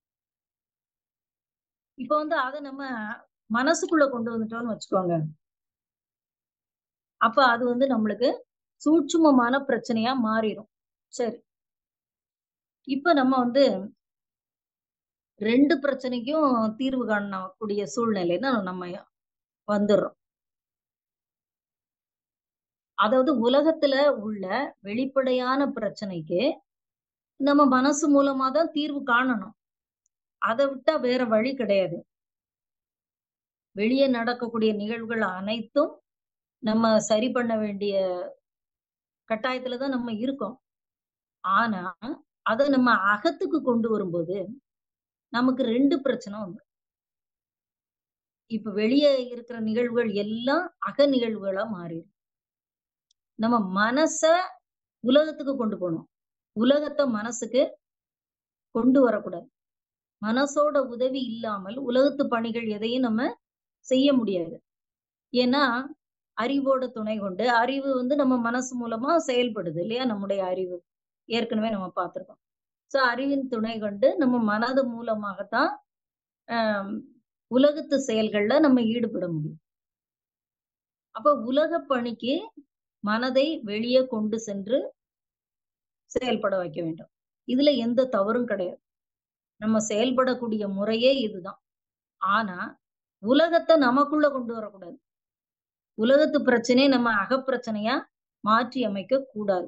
இப்ப வந்து அத நம்ம மனசுக்குள்ள கொண்டு வந்துட்டோம்னு வச்சுக்கோங்க. அப்ப அது வந்து நம்மளுக்கு சூட்சுமமான பிரச்சனையா மாறிரும். சரி. இப்ப நம்ம வந்து 2 பிரச்சனைக்கும் தீர்வு காணக்கூடிய சூழ்நிலைன்னு நம்ம வந்துர்றோம். அதாவது உலகத்துல உள்ள வெளிப்படையான பிரச்சனைக்கு, நம்ம மனசு மூலமா தான் தீர்வு காணணும். அத விட்டா வேற வழி கிடையாது. வெளிய நடக்கக்கூடிய நிகழ்வுகள் அனைத்தும் நம்ம சரி பண்ண வேண்டிய கட்டாயத்துல தான் நம்ம இருக்கோம். ஆனா, அத நம்ம அகத்துக்கு கொண்டு வரும்போது, நமக்கு 2 பிரச்சனை வந்துரும். இப்ப வெளிய இருக்கிற நிகழ்வுகள் எல்லாம் அக நிகழ்வுகளா மாறிரும். நம்ம மனச உலகத்துக்கு கொண்டு போணும். உலகத்த மனசுக்கு கொண்டு வரக்கூடாது. மனசோட உதவி இல்லாமல் உலகத்து பணிகள் எதையும் நம்ம செய்ய முடியாது. ஏன்னா, அறிவோட துணை கொண்டு அறிவு வந்து நம்ம மனசு மூலமா செயல்படுது இல்லையா? நம்முடைய அறிவு. ஏற்கனவே நம்ம பார்த்திருக்கோம். சோ அறிவின் துணை கொண்டு நம்ம மனது மூலமாக தான் அ உலகத்து செயல்கள்ல நம்ம ஈடுபட முடியும். அப்ப உலக பணிக்கு மனதை வெளியே கொண்டு சென்று செயல்பட வைக்க வேண்டும். இதுல எந்த தவறும் கிடையாது. நம்ம செயல்படக்கூடிய முறையே இதுதான். ஆனா, உலகத்த நமக்குள்ள கொண்டு வரக்கூடாது. உலகத்து பிரச்சனைய நம்ம அகப்பிரச்சனையா மாற்றி அமைக்க கூடாது.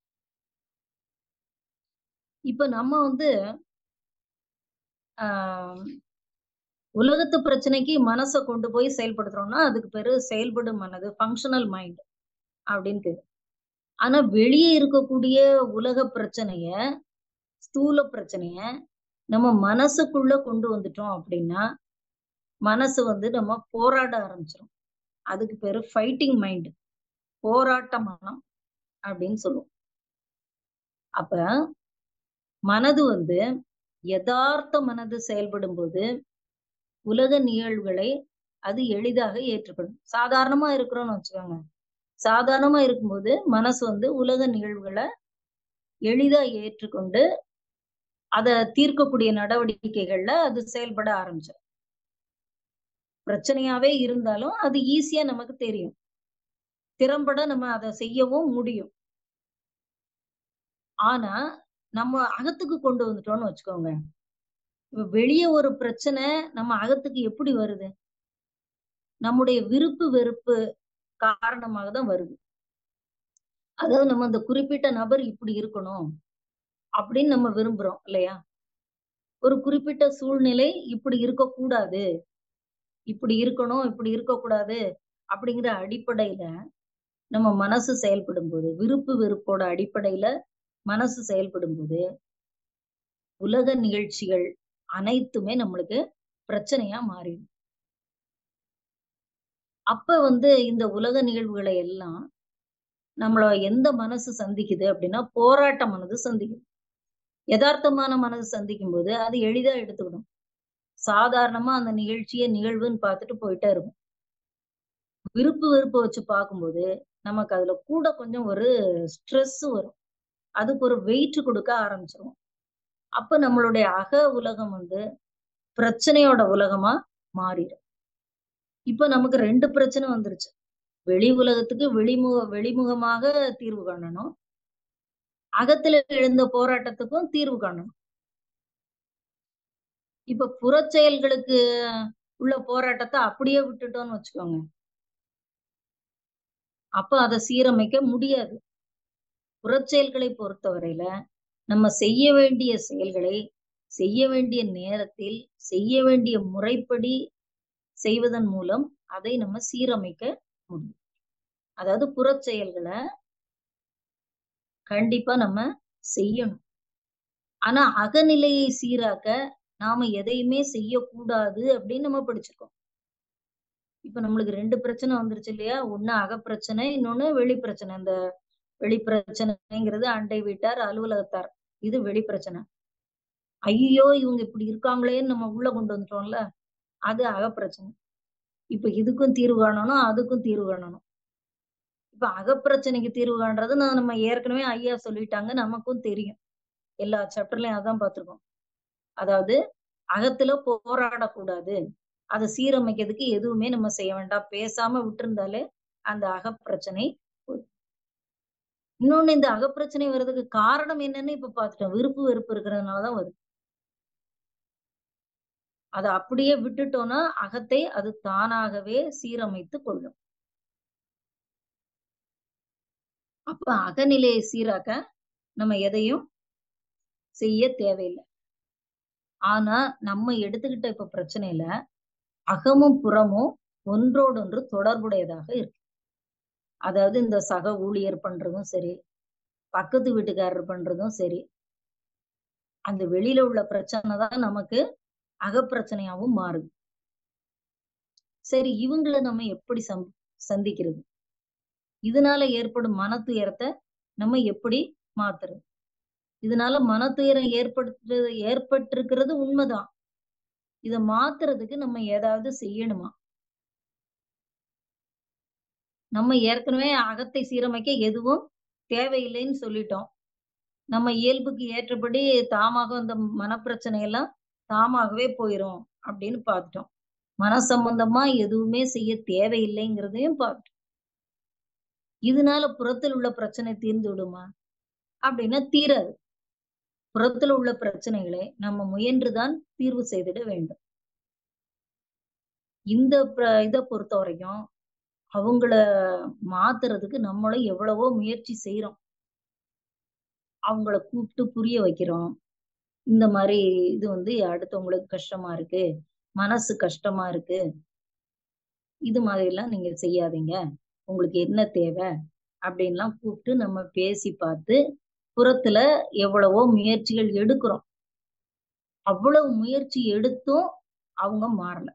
இப்ப நம்ம வந்து ஆ உலகத்து பிரச்சனைக்கு மனச கொண்டு போய் செயல்படுத்துறோம்னா, அதுக்கு பேரு செயல்படும் மனது, ஃபங்ஷனல் மைண்ட் அப்படின்னு பேரு. ஆனா வெளிய இருக்கக்கூடிய உலக பிரச்சனைய, ஸ்தூல பிரச்சனைய நம்ம மனசுக்குள்ள கொண்டு வந்துட்டோம் அப்படின்னா, மனசு வந்து நம்ம போராட ஆரம்பிச்சுரும். அதுக்கு பேரு ஃபைட்டிங் மைண்ட். போராட்ட மனம் அப்படின்னு சொல்லுவோம். அப்ப மனது வந்து எதார்த்த மனது செயல்படும்போது, உலக நிகழ்வுகளை அது எளிதாக ஏற்றுக்கொள்ளும். சாதாரணமா இருக்கிறோம்னு வச்சுக்கோங்க. சாதாரணமா இருக்கும்போது, மனசு வந்து உலக நிகழ்வுகள எளிதா ஏற்றுக்கொண்டு, அத தீர்க்கக்கூடிய நடவடிக்கைகள்ல அது செயல்பட ஆரம்பிச்சுரும். பிரச்சனையாவே இருந்தாலும், அது ஈஸியா நமக்கு தெரியும். திறம்பட நம்ம அத செய்யவும் முடியும். ஆனா, நம்ம அகத்துக்கு கொண்டு வந்துட்டோம்னு வச்சுக்கோங்க. இப்ப வெளிய ஒரு பிரச்சனை நம்ம அகத்துக்கு எப்படி வருது? நம்முடைய விருப்பு, வெறுப்பு காரணமாக தான் வருது. அதாவது நம்ம அந்த குறிப்பிட்ட நபர் இப்படி இருக்கணும். அப்படின்னு நம்ம விரும்புறோம் இல்லையா? ஒரு குறிப்பிட்ட சூழ்நிலை இப்படி இருக்கக்கூடாது. இப்படி இருக்கணும், இப்படி இருக்கக்கூடாது. அப்படிங்கிற அடிப்படையில நம்ம மனசு செயல்படும்போது, விருப்பு, வெறுப்போட அடிப்படையில மனசு செயல்படும்போது, உலக நிகழ்ச்சிகள் அனைத்துமே நம்மளுக்கு பிரச்சனையா மாறிடும். அப்ப வந்து இந்த உலக நிகழ்வுகளை எல்லாம் நம்மள எந்த மனசு சந்திக்குது அப்படின்னா, போராட்ட மனது சந்திக்குது. எதார்த்தமான மனது சந்திக்கும்போது, அது எளிதா எடுத்துக்கிடும். சாதாரணமா அந்த நிகழ்ச்சிய நிகழ்வுன்னு பார்த்துட்டு போயிட்டே இருக்கும். விருப்பு, வெறுப்ப வச்சு பார்க்கும்போது, நமக்கு அதுல கூட கொஞ்சம் ஒரு ஸ்ட்ரெஸ் வரும். அதுக்கு ஒரு வெயிட் குடுக்க ஆரம்பிச்சுருவோம். அப்ப நம்மளுடைய அக உலகம் வந்து பிரச்சனையோட உலகமா மாறிரும். இப்ப நமக்கு 2 பிரச்சனை வந்துருச்சு. வெளி உலகத்துக்கு வெளிமுக வெளிமுகமாக தீர்வு காணணும். அகத்துல எழுந்த போராட்டத்துக்கும் தீர்வு காணணும். இப்ப புறச்செயல்களுக்கு உள்ள போராட்டத்த அப்படியே விட்டுட்டோம்னு வச்சுக்கோங்க. அப்ப அத சீரமைக்க முடியாது. புறச்செயல்களை பொறுத்தவரையில, நம்ம செய்ய வேண்டிய செயல்களை, செய்ய வேண்டிய நேரத்தில், செய்ய வேண்டிய முறைப்படி செய்வதன் மூலம் அதை நம்ம சீரமைக்க முடியும். அதாவது புறச்செயல்கள கண்டிப்பா நம்ம செய்யணும். ஆனா அகநிலையை சீராக்க நாம எதையுமே செய்யக்கூடாது அப்படின்னு நம்ம படிச்சிருக்கோம். இப்ப நம்மளுக்கு 2 பிரச்சனை வந்துருச்சு இல்லையா? ஒண்ணு அகப்பிரச்சனை, இன்னொன்னு வெளிப்பிரச்சனை. இந்த வெளிப்பிரச்சனைங்கிறது அண்டை வீட்டார், அலுவலகத்தார். இது வெளிப்பிரச்சனை. ஐய்யயோ! இவங்க இப்படி இருக்காங்களேன்னு நம்ம உள்ள கொண்டு வந்துட்டோம்ல. அது அகப்பிரச்சனை. இப்ப இதுக்கும் தீர்வு காணணும், அதுக்கும் தீர்வு காணணும். இப்ப அகப்பிரச்சனைக்கு தீர்வு காண்றது நான் நம்ம ஏற்கனவே ஐயா சொல்லிட்டாங்க. நமக்கும் தெரியும். எல்லா சாப்டர்லயும் அதான் பார்த்திருக்கோம். அதாவது அகத்துல போராடக்கூடாது. அத சீரமைக்கிறதுக்கு எதுவுமே நம்ம செய்ய வேண்டாம். பேசாம விட்டிருந்தாலே அந்த அகப்பிரச்சனை போயிடும். இன்னொன்னு இந்த அகப்பிரச்சனை வர்றதுக்கு காரணம் என்னன்னு இப்ப பார்த்துட்டோம். விருப்பு, வெறுப்பு இருக்கிறதுனால தான் வருது. அத அப்படியே விட்டுட்டோம்னா, அகத்தை அது தானாகவே சீரமைத்துக் கொள்ளும். அப்ப அகநிலையை சீராக்க நம்ம எதையும் செய்ய தேவையில்ல. ஆனா, நம்ம எடுத்துக்கிட்ட இப்ப பிரச்சனையில, அகமும், புறமும் ஒன்றோடொன்று தொடர்புடையதாக இருக்கு. அதாவது இந்த சக ஊழியர் பண்றதும் சரி, பக்கத்து வீட்டுக்காரர் பண்றதும் சரி. அந்த வெளியில உள்ள பிரச்சனை தான் நமக்கு அகப்பிரச்சனையாவும் மாறுது. சரி, இவங்கள நம்ம எப்படி சம் சந்திக்கிறது? இதனால ஏற்படும் மனத்துயரத்த நம்ம எப்படி மாத்துறது? இதனால மனத்துயரம் ஏற்படுத்து ஏற்பட்டிருக்கிறது உண்மைதான். இத மாத்துறதுக்கு நம்ம ஏதாவது செய்யணுமா? நம்ம ஏற்கனவே அகத்தை சீரமைக்க எதுவும் தேவையில்லைன்னு சொல்லிட்டோம். நம்ம இயல்புக்கு ஏற்றபடி தாமாக இந்த மனப்பிரச்சனை எல்லாம் தாமாகவே போயிரும் அப்படின்னு பார்த்துட்டோம். மன சம்பந்தமா எதுவுமே செய்ய தேவையில்லைங்கிறதையும் பார்த்துட்டோம். இதனால புறத்தில் உள்ள பிரச்சனை தீர்ந்து விடுமா? அப்படின்னா தீராது. புறத்துல உள்ள பிரச்சனைகளை நம்ம முயன்றுதான் தீர்வு செய்திட வேண்டும். இந்த ப இத பொறுத்தவரைக்கும், அவங்கள மாத்துறதுக்கு நம்மளும் எவ்வளவோ முயற்சி செய்றோம். அவங்கள கூப்பிட்டு புரிய வைக்கிறோம். இந்த மாரி இது வந்து அடுத்தவங்களுக்கு கஷ்டமா இருக்கு. மனசு கஷ்டமா இருக்கு. இது மாதிரிலாம் நீங்க செய்யாதீங்க. உங்களுக்கு என்ன தேவை? அப்படின்லாம் கூப்பிட்டு நம்ம பேசி பார்த்து, புறத்துல எவ்வளவோ முயற்சிகள் எடுக்கிறோம். அவ்வளவு முயற்சி எடுத்தும் அவங்க மாறல.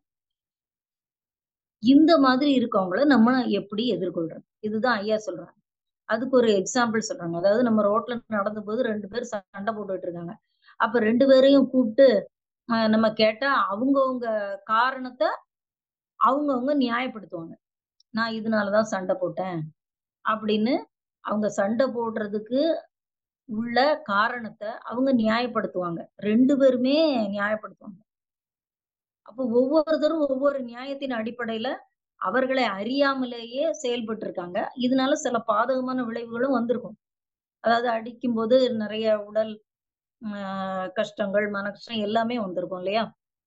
இந்த மாதிரி இருக்கவங்கள நம்ம எப்படி எதிர்கொள்றது? இதுதான் ஐயா சொல்றாங்க. அதுக்கு ஒரு எக்ஸாம்பிள் சொல்றாங்க. அதாவது நம்ம ரோட்ல நடந்தபோது 2 பேர் சண்டை போட்டுட்டு இருக்காங்க. அப்ப 2 பேரையும் கூப்பிட்டு அ நம்ம கேட்டா, அவங்கவங்க காரணத்த அவங்கவங்க நியாயப்படுத்துவாங்க. நான் இதனால தான் சண்டை போட்டேன். அப்படின்னு அவங்க சண்டை போடுறதுக்கு உள்ள காரணத்த அவங்க நியாயப்படுத்துவாங்க. 2 பேருமே நியாயப்படுத்துவாங்க. அப்போ ஒவ்வொருத்தரும் ஒவ்வொரு நியாயத்தின் அடிப்படையில அவர்களை அறியாமலேயே செயல்பட்டு இருக்காங்க. இதனால சில பாதகமான விளைவுகளும் வந்திருக்கும். அதாவது அடிக்கும்போது நெறைய உடல் அ கஷ்டங்கள், மன கஷ்டம் எல்லாமே வந்திருக்கும் இல்லையா?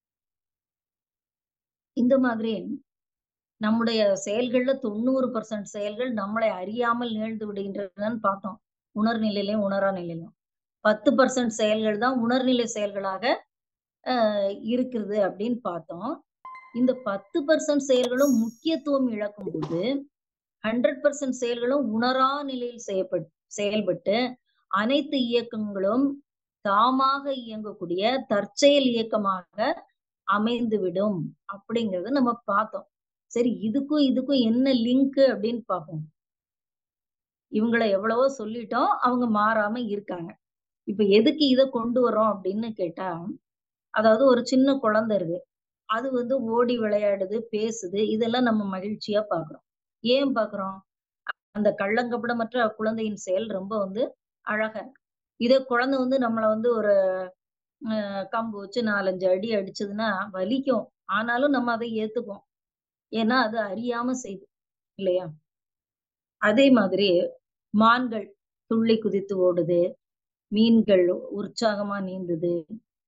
இந்த மாதிரி நம்முடைய செயல்கள்ல 90% செயல்கள் நம்மளை அறியாமல் நிகழ்ந்து விடுகின்றனன்னு பார்த்தோம். உணர்நிலையிலும், உணரா நிலையிலும். 10% செயல்கள் தான் உணர்நிலை செயல்களாக அ இருக்குது அப்படின்னு பார்த்தோம். இந்த 10% செயல்களும் முக்கியத்துவம் இழக்கும்போது, 100% செயல்களும் உணரா நிலையில் செய்யப்பட் செயல்பட்டு, அனைத்து இயக்கங்களும் தாமாக இயங்கக்கூடிய தற்செயல் இயக்கமாக அமைந்துவிடும். அப்படிங்கிறத நம்ம பார்த்தோம். சரி இதுக்கும், இதுக்கும் என்ன லிங்க் அப்படின்னு பார்ப்போம். இவங்கள எவ்வளவோ சொல்லிட்டோம். அவங்க மாறாம இருக்காங்க. இப்ப எதுக்கு இத கொண்டு வர்றோம் அப்படின்னு கேட்டா, அதாவது ஒரு சின்ன குழந்தை இருக்கு. அது வந்து ஓடி விளையாடுது, பேசுது. இதெல்லாம் நம்ம மகிழ்ச்சியா பார்க்கிறோம். ஏன் பார்க்கிறோம்? அந்த கள்ளங்கபடமற்ற குழந்தையின் செயல் ரொம்ப வந்து அழகா இருக்கு. இதே குழந்தை வந்து நம்மள வந்து ஒரு அ கம்பு வச்சு 4, 5 அடி அடிச்சதுன்னா வலிக்கும். ஆனாலும் நம்ம அதை ஏத்துக்குவோம். ஏன்னா அது அறியாம செய்யுது. இல்லையா? அதே மாதிரி மான்கள் துள்ளி குதித்து ஓடுது. மீன்கள் உற்சாகமா நீந்துது.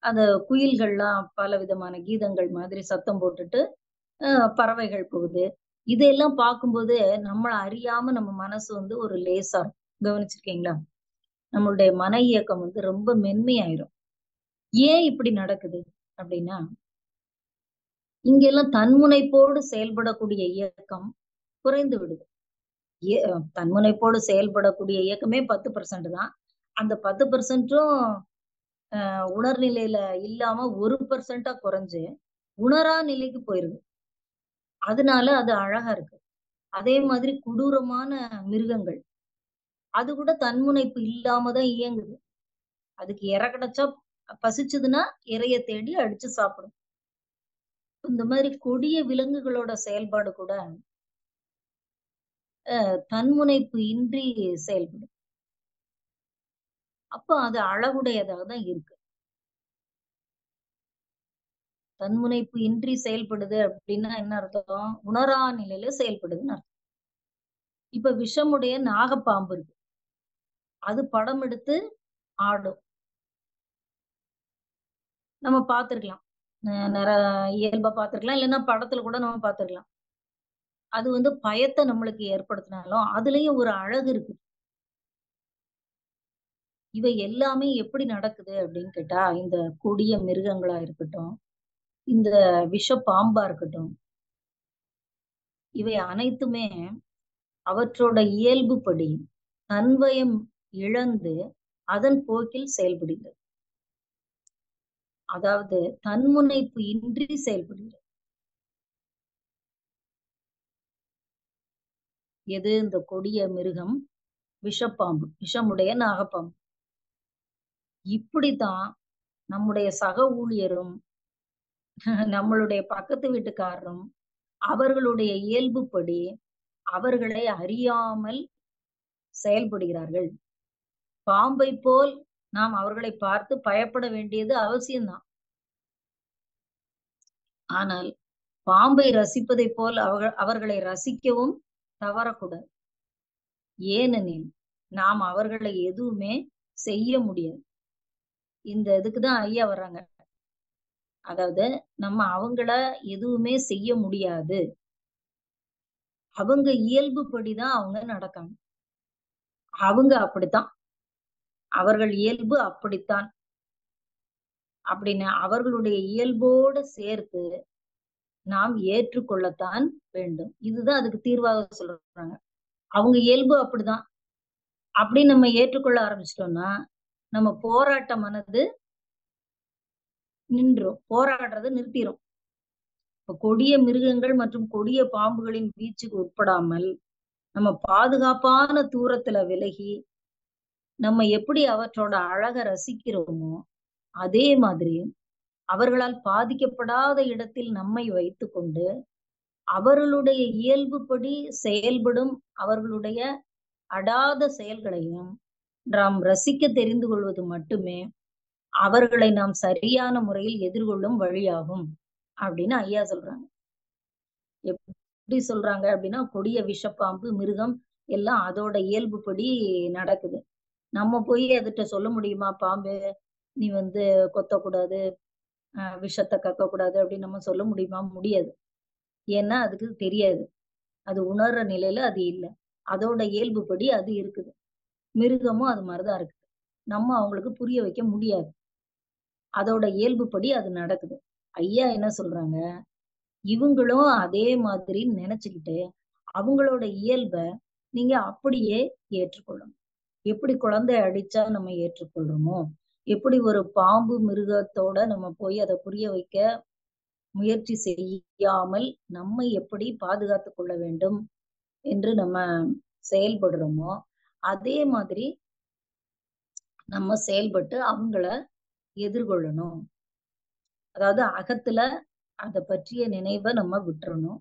அந்த குயில்கள்லாம் பலவிதமான கீதங்கள் மாதிரி சத்தம் போட்டுட்டு அஹ், பறவைகள் போகுது இதெல்லாம் பார்க்கும்போது நம்மள அறியாம நம்ம மனசு வந்து ஒரு லேசா இருக்கும். கவனிச்சிருக்கீங்களா நம்மளுடைய மன இயக்கம் வந்து ரொம்ப மென்மையாயிரும் ஏன் இப்படி நடக்குது அப்படின்னா இங்கெல்லாம் தன்முனைப்போடு செயல்படக்கூடிய இயக்கம் குறைந்து விடுது ஏ- தன்முனைப்போடு செயல்படக்கூடிய இயக்கமே பத்து பர்சன்ட் தான் அந்த பத்து பர்சன்ட்டும் உணர்நிலையில இல்லாம ஒரு பர்சன்டா குறைஞ்சு உணரா நிலைக்கு போயிருது அதனால அது அழகா இருக்கு அதே மாதிரி கொடூரமான மிருகங்கள் அது கூட தன்முனைப்பு இல்லாம தான் இயங்குது அதுக்கு இறை கிடைச்சா பசிச்சதுன்னா இறைய தேடி அடிச்சு சாப்பிடும் இந்த மாதிரி கொடிய விலங்குகளோட செயல்பாடு கூட அஹ், தன்முனைப்பு இன்றி செயல்படும் அப்ப அது அழகுடையதாக தான் இருக்கு தன்முனைப்பு இன்றி செயல்படுது அப்படின்னா என்ன அர்த்தம் உணரா நிலையில செயல்படுதுன்னு அர்த்தம் இப்ப விஷமுடைய நாகப்பாம்பு இருக்கு அது படம் எடுத்து ஆடும் நம்ம பார்த்திருக்கலாம் அஹ் நிறைய இயல்பா பார்த்திருக்கலாம் இல்லைன்னா படத்துல கூட நம்ம பார்த்திருக்கலாம் அது வந்து பயத்தை நம்மளுக்கு ஏற்படுத்தினாலும் அதுலயும் ஒரு அழகு இருக்கு இவை எல்லாமே எப்படி நடக்குது அப்படின்னு கேட்டா இந்த கொடிய மிருகங்களா இருக்கட்டும் இந்த விஷ பாம்பா இருக்கட்டும் இவை அனைத்துமே அவற்றோட இயல்புப்படி தன்வயம் இழந்து அதன் போக்கில் செயல்படுகிறது அதாவது தன்முனைப்பு இன்றி செயல்படுகிறது எது இந்த கொடிய மிருகம் விஷப்பாம்பு விஷமுடைய நாகப்பாம்பு இப்படித்தான் நம்முடைய சக ஊழியரும் நம்மளுடைய பக்கத்து வீட்டுக்காரரும் அவர்களுடைய இயல்புப்படி அவர்களை அறியாமல் செயல்படுகிறார்கள் பாம்பை போல் நாம் அவர்களை பார்த்து பயப்பட வேண்டியது அவசியம்தான் ஆனால் பாம்பை ரசிப்பதைப் போல் அவர்கள் அவர்களை ரசிக்கவும் தவறக்கூடாது ஏனெனில் நாம் அவர்களை எதுவுமே செய்ய முடியாது இந்த இதுக்குதான் ஐயா வர்றாங்க அதாவது நம்ம அவங்கள எதுவுமே செய்ய முடியாது அவங்க இயல்புப்படிதான் அவங்க நடக்காங்க அவங்க அப்படித்தான் அவர்கள் இயல்பு அப்படித்தான் அப்படின்னு அவர்களுடைய இயல்போடு சேர்த்து நாம் ஏற்றுக்கொள்ளத்தான் வேண்டும் இதுதான் அதுக்கு தீர்வாக சொல்றாங்க அவங்க இயல்பு அப்படிதான் அப்படி நம்ம ஏற்றுக்கொள்ள ஆரம்பிச்சிட்டோம்னா நம்ம போராட்ட மனது நின்றும் போராடுறது நிறுத்திரும் இப்ப கொடிய மிருகங்கள் மற்றும் கொடிய பாம்புகளின் வீச்சுக்கு உட்படாமல் நம்ம பாதுகாப்பான தூரத்துல விலகி நம்ம எப்படி அவற்றோட அழக ரசிக்கிறோமோ அதே மாதிரி அவர்களால் பாதிக்கப்படாத இடத்தில் நம்மை வைத்துக்கொண்டு அவர்களுடைய இயல்புப்படி செயல்படும் அவர்களுடைய அடாத செயல்களையும் நாம் ரசிக்க தெரிந்து கொள்வது மட்டுமே அவர்களை நாம் சரியான முறையில் எதிர்கொள்ளும் வழியாகும் அப்படின்னு ஐயா சொல்றாங்க எப்படி சொல்றாங்க அப்படின்னா கொடிய விஷப்பாம்பு மிருகம் எல்லாம் அதோட இயல்புப்படி நடக்குது நம்ம போய் அதுகிட்ட சொல்ல முடியுமா பாம்பு நீ வந்து கொத்தக்கூடாது ஆஹ் விஷத்தை கக்கக்கூடாது அப்படின்னு நம்ம சொல்ல முடியுமா முடியாது ஏன்னா அதுக்கு தெரியாது அது உணர்ற நிலையில அது இல்லை அதோட இயல்புப்படி அது இருக்குது மிருகமும் அது மாதிரிதான் இருக்கு நம்ம அவங்களுக்கு புரிய வைக்க முடியாது அதோட இயல்புப்படி அது நடக்குது ஐயா என்ன சொல்றாங்க இவங்களும் அதே மாதிரி நினைச்சுக்கிட்டு அவங்களோட இயல்ப நீங்க அப்படியே ஏற்றுக்கொள்ளணும் எப்படி குழந்தை அடிச்சா நம்ம ஏற்றுக்கொள்றோமோ எப்படி ஒரு பாம்பு மிருகத்தோட நம்ம போய் அதை புரிய வைக்க முயற்சி செய்யாமல் நம்மை எப்படி பாதுகாத்து கொள்ள வேண்டும் என்று நம்ம செயல்படுறோமோ அதே மாதிரி நம்ம செயல்பட்டு அவங்கள எதிர்கொள்ளணும் அதாவது அகத்துல அத பற்றிய நினைவை நம்ம விட்டுறணும்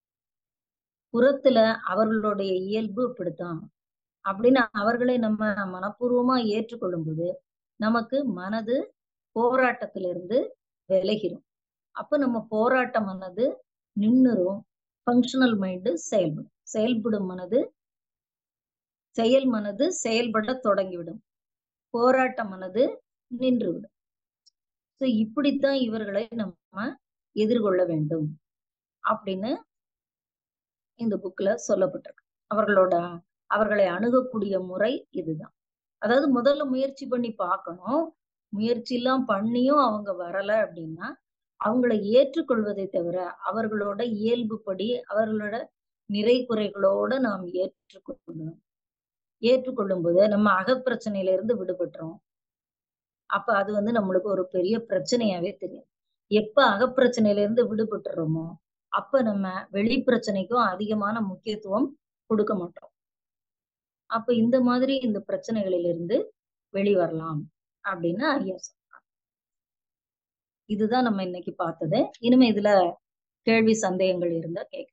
புறத்துல அவர்களுடைய இயல்பு இப்படித்தான் அப்படின்னு அவர்களை நம்ம மனப்பூர்வமா ஏற்றுக்கொள்ளும் போது நமக்கு மனது போராட்டத்திலிருந்து விலகிரும் அப்ப நம்ம போராட்ட மனது நின்னுரும் ஃபங்க்ஷனல் மைண்டு செயல்படும் செயல்படும் மனது செயல் மனது செயல்பட தொடங்கிவிடும் போராட்ட மனது நின்றுவிடும் சோ இப்படித்தான் இவர்களை நம்ம எதிர்கொள்ள வேண்டும் அப்படின்னு இந்த புக்ல சொல்லப்பட்டிருக்கு அவர்களோட அவர்களை அணுகக்கூடிய முறை இதுதான் அதாவது முதல்ல முயற்சி பண்ணி பார்க்கணும் முயற்சி எல்லாம் பண்ணியும் அவங்க வரல அப்படின்னா அவங்களை ஏற்றுக்கொள்வதை தவிர அவர்களோட இயல்புப்படி அவர்களோட நிறை குறைகளோட நாம் ஏற்றுக்கொள்ளணும் ஏற்றுக்கொள்ளும் போது நம்ம அகப்பிரச்சனையில இருந்து விடுபட்டுறோம் அப்ப அது வந்து நம்மளுக்கு ஒரு பெரிய பிரச்சனையாவே தெரியும் எப்ப அகப்பிரச்சனையில இருந்து விடுபட்டுறோமோ அப்ப நம்ம வெளி பிரச்சனைக்கும் அதிகமான முக்கியத்துவம் கொடுக்க மாட்டோம் அப்ப இந்த மாதிரி இந்த பிரச்சனைகளிலிருந்து வெளிவரலாம் அப்படின்னு ஐயா சொல்றாங்க இதுதான் நம்ம இன்னைக்கு பார்த்தது இனிமே இதுல கேள்வி சந்தேகங்கள் இருந்தா கேட்க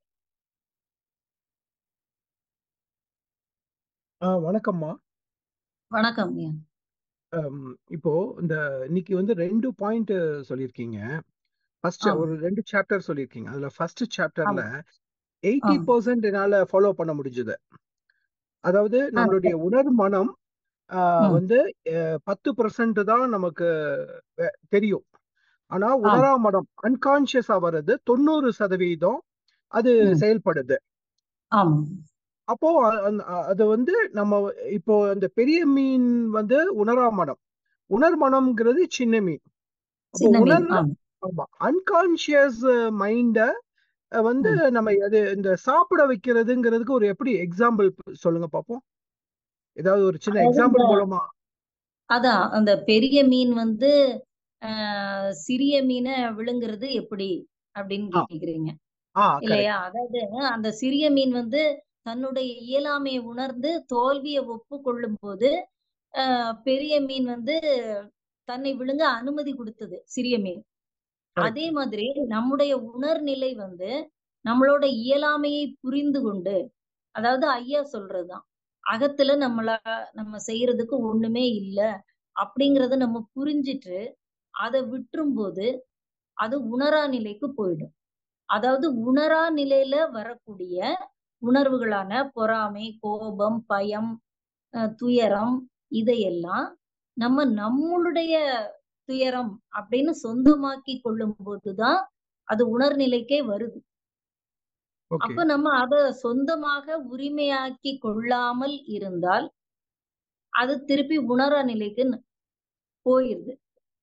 ஆ வணக்கம்மா வணக்கம் ஐயா அம், இப்போ இந்த இன்னைக்கு வந்து ரெண்டு பாயிண்ட் சொல்லியிருக்கீங்க ஃபர்ஸ்ட் ஆமா ஒரு ரெண்டு சாப்டர் சொல்லியிருக்கீங்க அதுல ஃபர்ஸ்ட் சாப்டர்ல ஆமா எயிட்டி ஆமா பர்சன்ட் என்னால ஃபாலோ பண்ண முடிஞ்சது அதாவது ஆ நம்மளுடைய உணர் மனம் ஆ, ம் வந்து அஹ், பத்து பர்சன்ட் தான் நமக்கு அஹ், தெரியும் ஆனா ஆமா உணரா மனம் அன்கான்சியஸா வர்றது தொண்ணூறு சதவீதம் அது ம் செயல்படுது ஆமா அப்போ அ- அந்த- அ- அது வந்து நம்ம இப்போ அந்த பெரிய மீன் வந்து உணரா மனம் உணர் மனம்ங்கிறது சின்ன மீன் அப்போ சின்ன மீன் உணர்ற ஆமா ஆமா அன்கான்சியஸ் மைண்ட வந்து ம் நம்ம அது இந்த சாப்பிட வைக்கிறதுங்கிறதுக்கு ஒரு எப்படி எக்ஸாம்பிள் சொல்லுங்க பாப்போம் ஏதாவது ஒரு சின்ன அதாவது இந்த எக்ஸாம்பிள் மூலமா அதான் அந்த பெரிய மீன் வந்து ஆஹ் சிறிய மீனை விழுங்குறது எப்படி அப்படின்னு ஆ கேக்குறீங்க ஆ இல்லையா கரெக்ட் அதாவது அந்த சிறிய மீன் வந்து தன்னுடைய இயலாமையை உணர்ந்து தோல்வியை ஒப்புக்கொள்ளும் போது ஆஹ் பெரிய மீன் வந்து தன்னை விழுங்க அனுமதி கொடுத்தது சிறிய மீன் அதே கரெக்ட் மாதிரி நம்முடைய உணர்நிலை வந்து நம்மளோட இயலாமையை புரிந்து கொண்டு அதாவது ஐயா சொல்றதுதான் அகத்துல நம்மள நம்ம செய்யறதுக்கு ஒண்ணுமே இல்ல அப்படிங்கறத நம்ம புரிஞ்சிட்டு அதை விட்டுரும் போது அது உணரா நிலைக்கு போயிடும் அதாவது உணரா நிலையில வரக்கூடிய உணர்வுகளான பொறாமை கோபம் பயம் அஹ் துயரம் இதையெல்லாம் நம்ம நம்மளுடைய துயரம் அப்படின்னு சொந்தமாக்கி கொள்ளும் போதுதான் அது உணர்நிலைக்கே வருது ஓகே அப்ப நம்ம அத சொந்தமாக உரிமையாக்கி கொள்ளாமல் இருந்தால் அது திருப்பி உணரா நிலைக்கு ந- போயிருது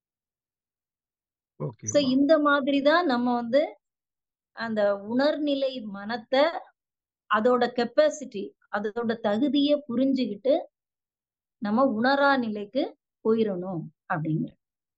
சோ ஓகேம்மா இந்த மாதிரிதான் நம்ம வந்து அந்த உணர்நிலை மனத்தை அதோட கெப்பாசிட்டி அதோட தகுதியை புரிஞ்சுக்கிட்டு நம்ம உணரா நிலைக்கு போயிடணும் அப்படிங்கிற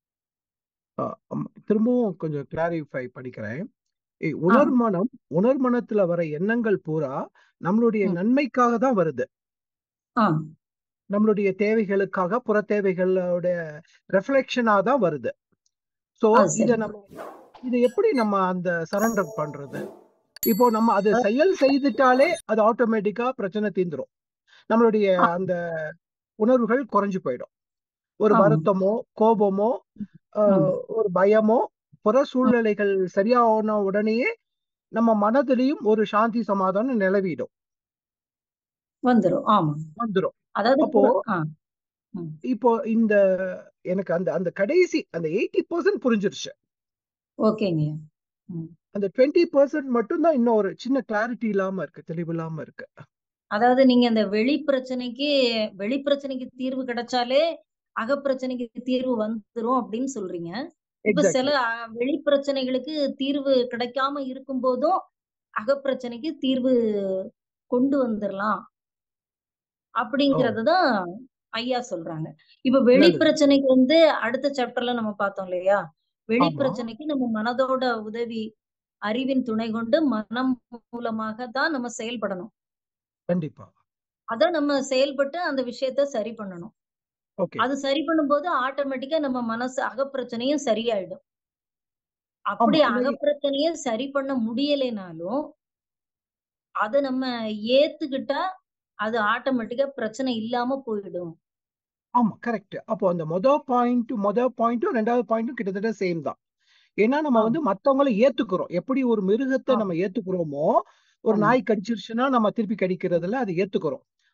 ஆ, ஆமா. திரும்பவும் கொஞ்சம் கிளாரிஃபை பண்ணிக்கிறேன் ஏய், ஆ உணர் மனம் உணர் மனத்துல வர எண்ணங்கள் பூரா நம்மளுடைய ம், நன்மைக்காக தான் வருது ஆ நம்மளுடைய தேவைகளுக்காக புற தேவைகளோட ரெஃப்ளெக்ஷனா தான் வருது சோ அது இத சரி நம்ம இத எப்படி நம்ம அந்த சரண்டர் பண்றது இப்போ நம்ம அது செயல் செய்துட்டாலே அது ஆட்டோமேட்டிக்கா பிரச்சனை தீந்துரும் நம்மளுடைய ஆ, அந்த உணர்வுகள் குறைஞ்சு போயிடும் ஒரு ஆமா வருத்தமோ கோபமோ ம், ஆஹ், ஒரு பயமோ புற ம், சூழ்நிலைகள் சரியான உடனேயே நம்ம மனதிலையும் ஒரு சாந்தி சமாதானம் நிலவிடும் வந்துரும் ஆமா வந்துடும் அதாவது அப்போ புற- ஆ ம், இப்போ இந்த எனக்கு அந்த அந்த கடைசி அந்த எயிட்டி பர்சன்ட் புரிஞ்சிருச்சு ஓகேங்க ம். அந்த டுவெண்ட்டி பர்சன்ட் மட்டும்தான் இன்னும் ஒரு சின்ன கிளாரிட்டி இல்லாம இருக்கு தெளிவு இல்லாம இருக்கு அதாவது நீங்க அந்த வெளி பிரச்சனைக்கு வெளி பிரச்சனைக்கு தீர்வு கிடைச்சாலே அகப்பிரச்சனைக்கு தீர்வு வந்துரும் அப்படின்னு சொல்றீங்க இப்ப சில எக்ஸாக்ட்லி அஹ், வெளி பிரச்சனைகளுக்கு தீர்வு கிடைக்காம இருக்கும் போதும் அகப்பிரச்சனைக்கு தீர்வு கொண்டு வந்துடலாம் ஓ அப்படிங்கறதுதான் ஐயா சொல்றாங்க இப்ப வெளி நல்லது பிரச்சனைக்கு வந்து அடுத்த சாப்டர்ல நம்ம பார்த்தோம் இல்லையா வெளி ஆமா பிரச்சனைக்கு நம்ம மனதோட உதவி அறிவின் துணை கொண்டு மனம் மூலமாக தான் நம்ம செயல்படணும் கண்டிப்பா அதான் நம்ம செயல்பட்டு அந்த விஷயத்த சரி பண்ணணும் ஓகே அது சரி பண்ணும்போது ஆட்டோமேட்டிக்கா நம்ம மனசு அகப்பிரச்சனையும் சரியாயிடும் அப்படி ஆமா அந்த அகப்பிரச்சனைய சரி பண்ண முடியலைனாலும் அதை நம்ம ஏத்துக்கிட்டா அது ஆட்டோமேட்டிக்கா பிரச்சனை இல்லாம போயிடும் ஆமா கரெக்ட் அப்போ அந்த மொத பாயிண்ட் மொத பாயிண்ட்டும் ரெண்டாவது பாயிண்ட்டும் கிட்டத்தட்ட சேம் தான் ஏன்னா நம்ம ஆமா வந்து மத்தவங்களை ஏத்துக்கிறோம் எப்படி ஒரு மிருகத்தை ஆமா நம்ம ஏத்துக்கிறோமோ ஒரு ஆமா நாய் கடிச்சிருச்சுன்னா நம்ம திருப்பி கடிக்கிறதுல அதை ஏத்துக்கிறோம்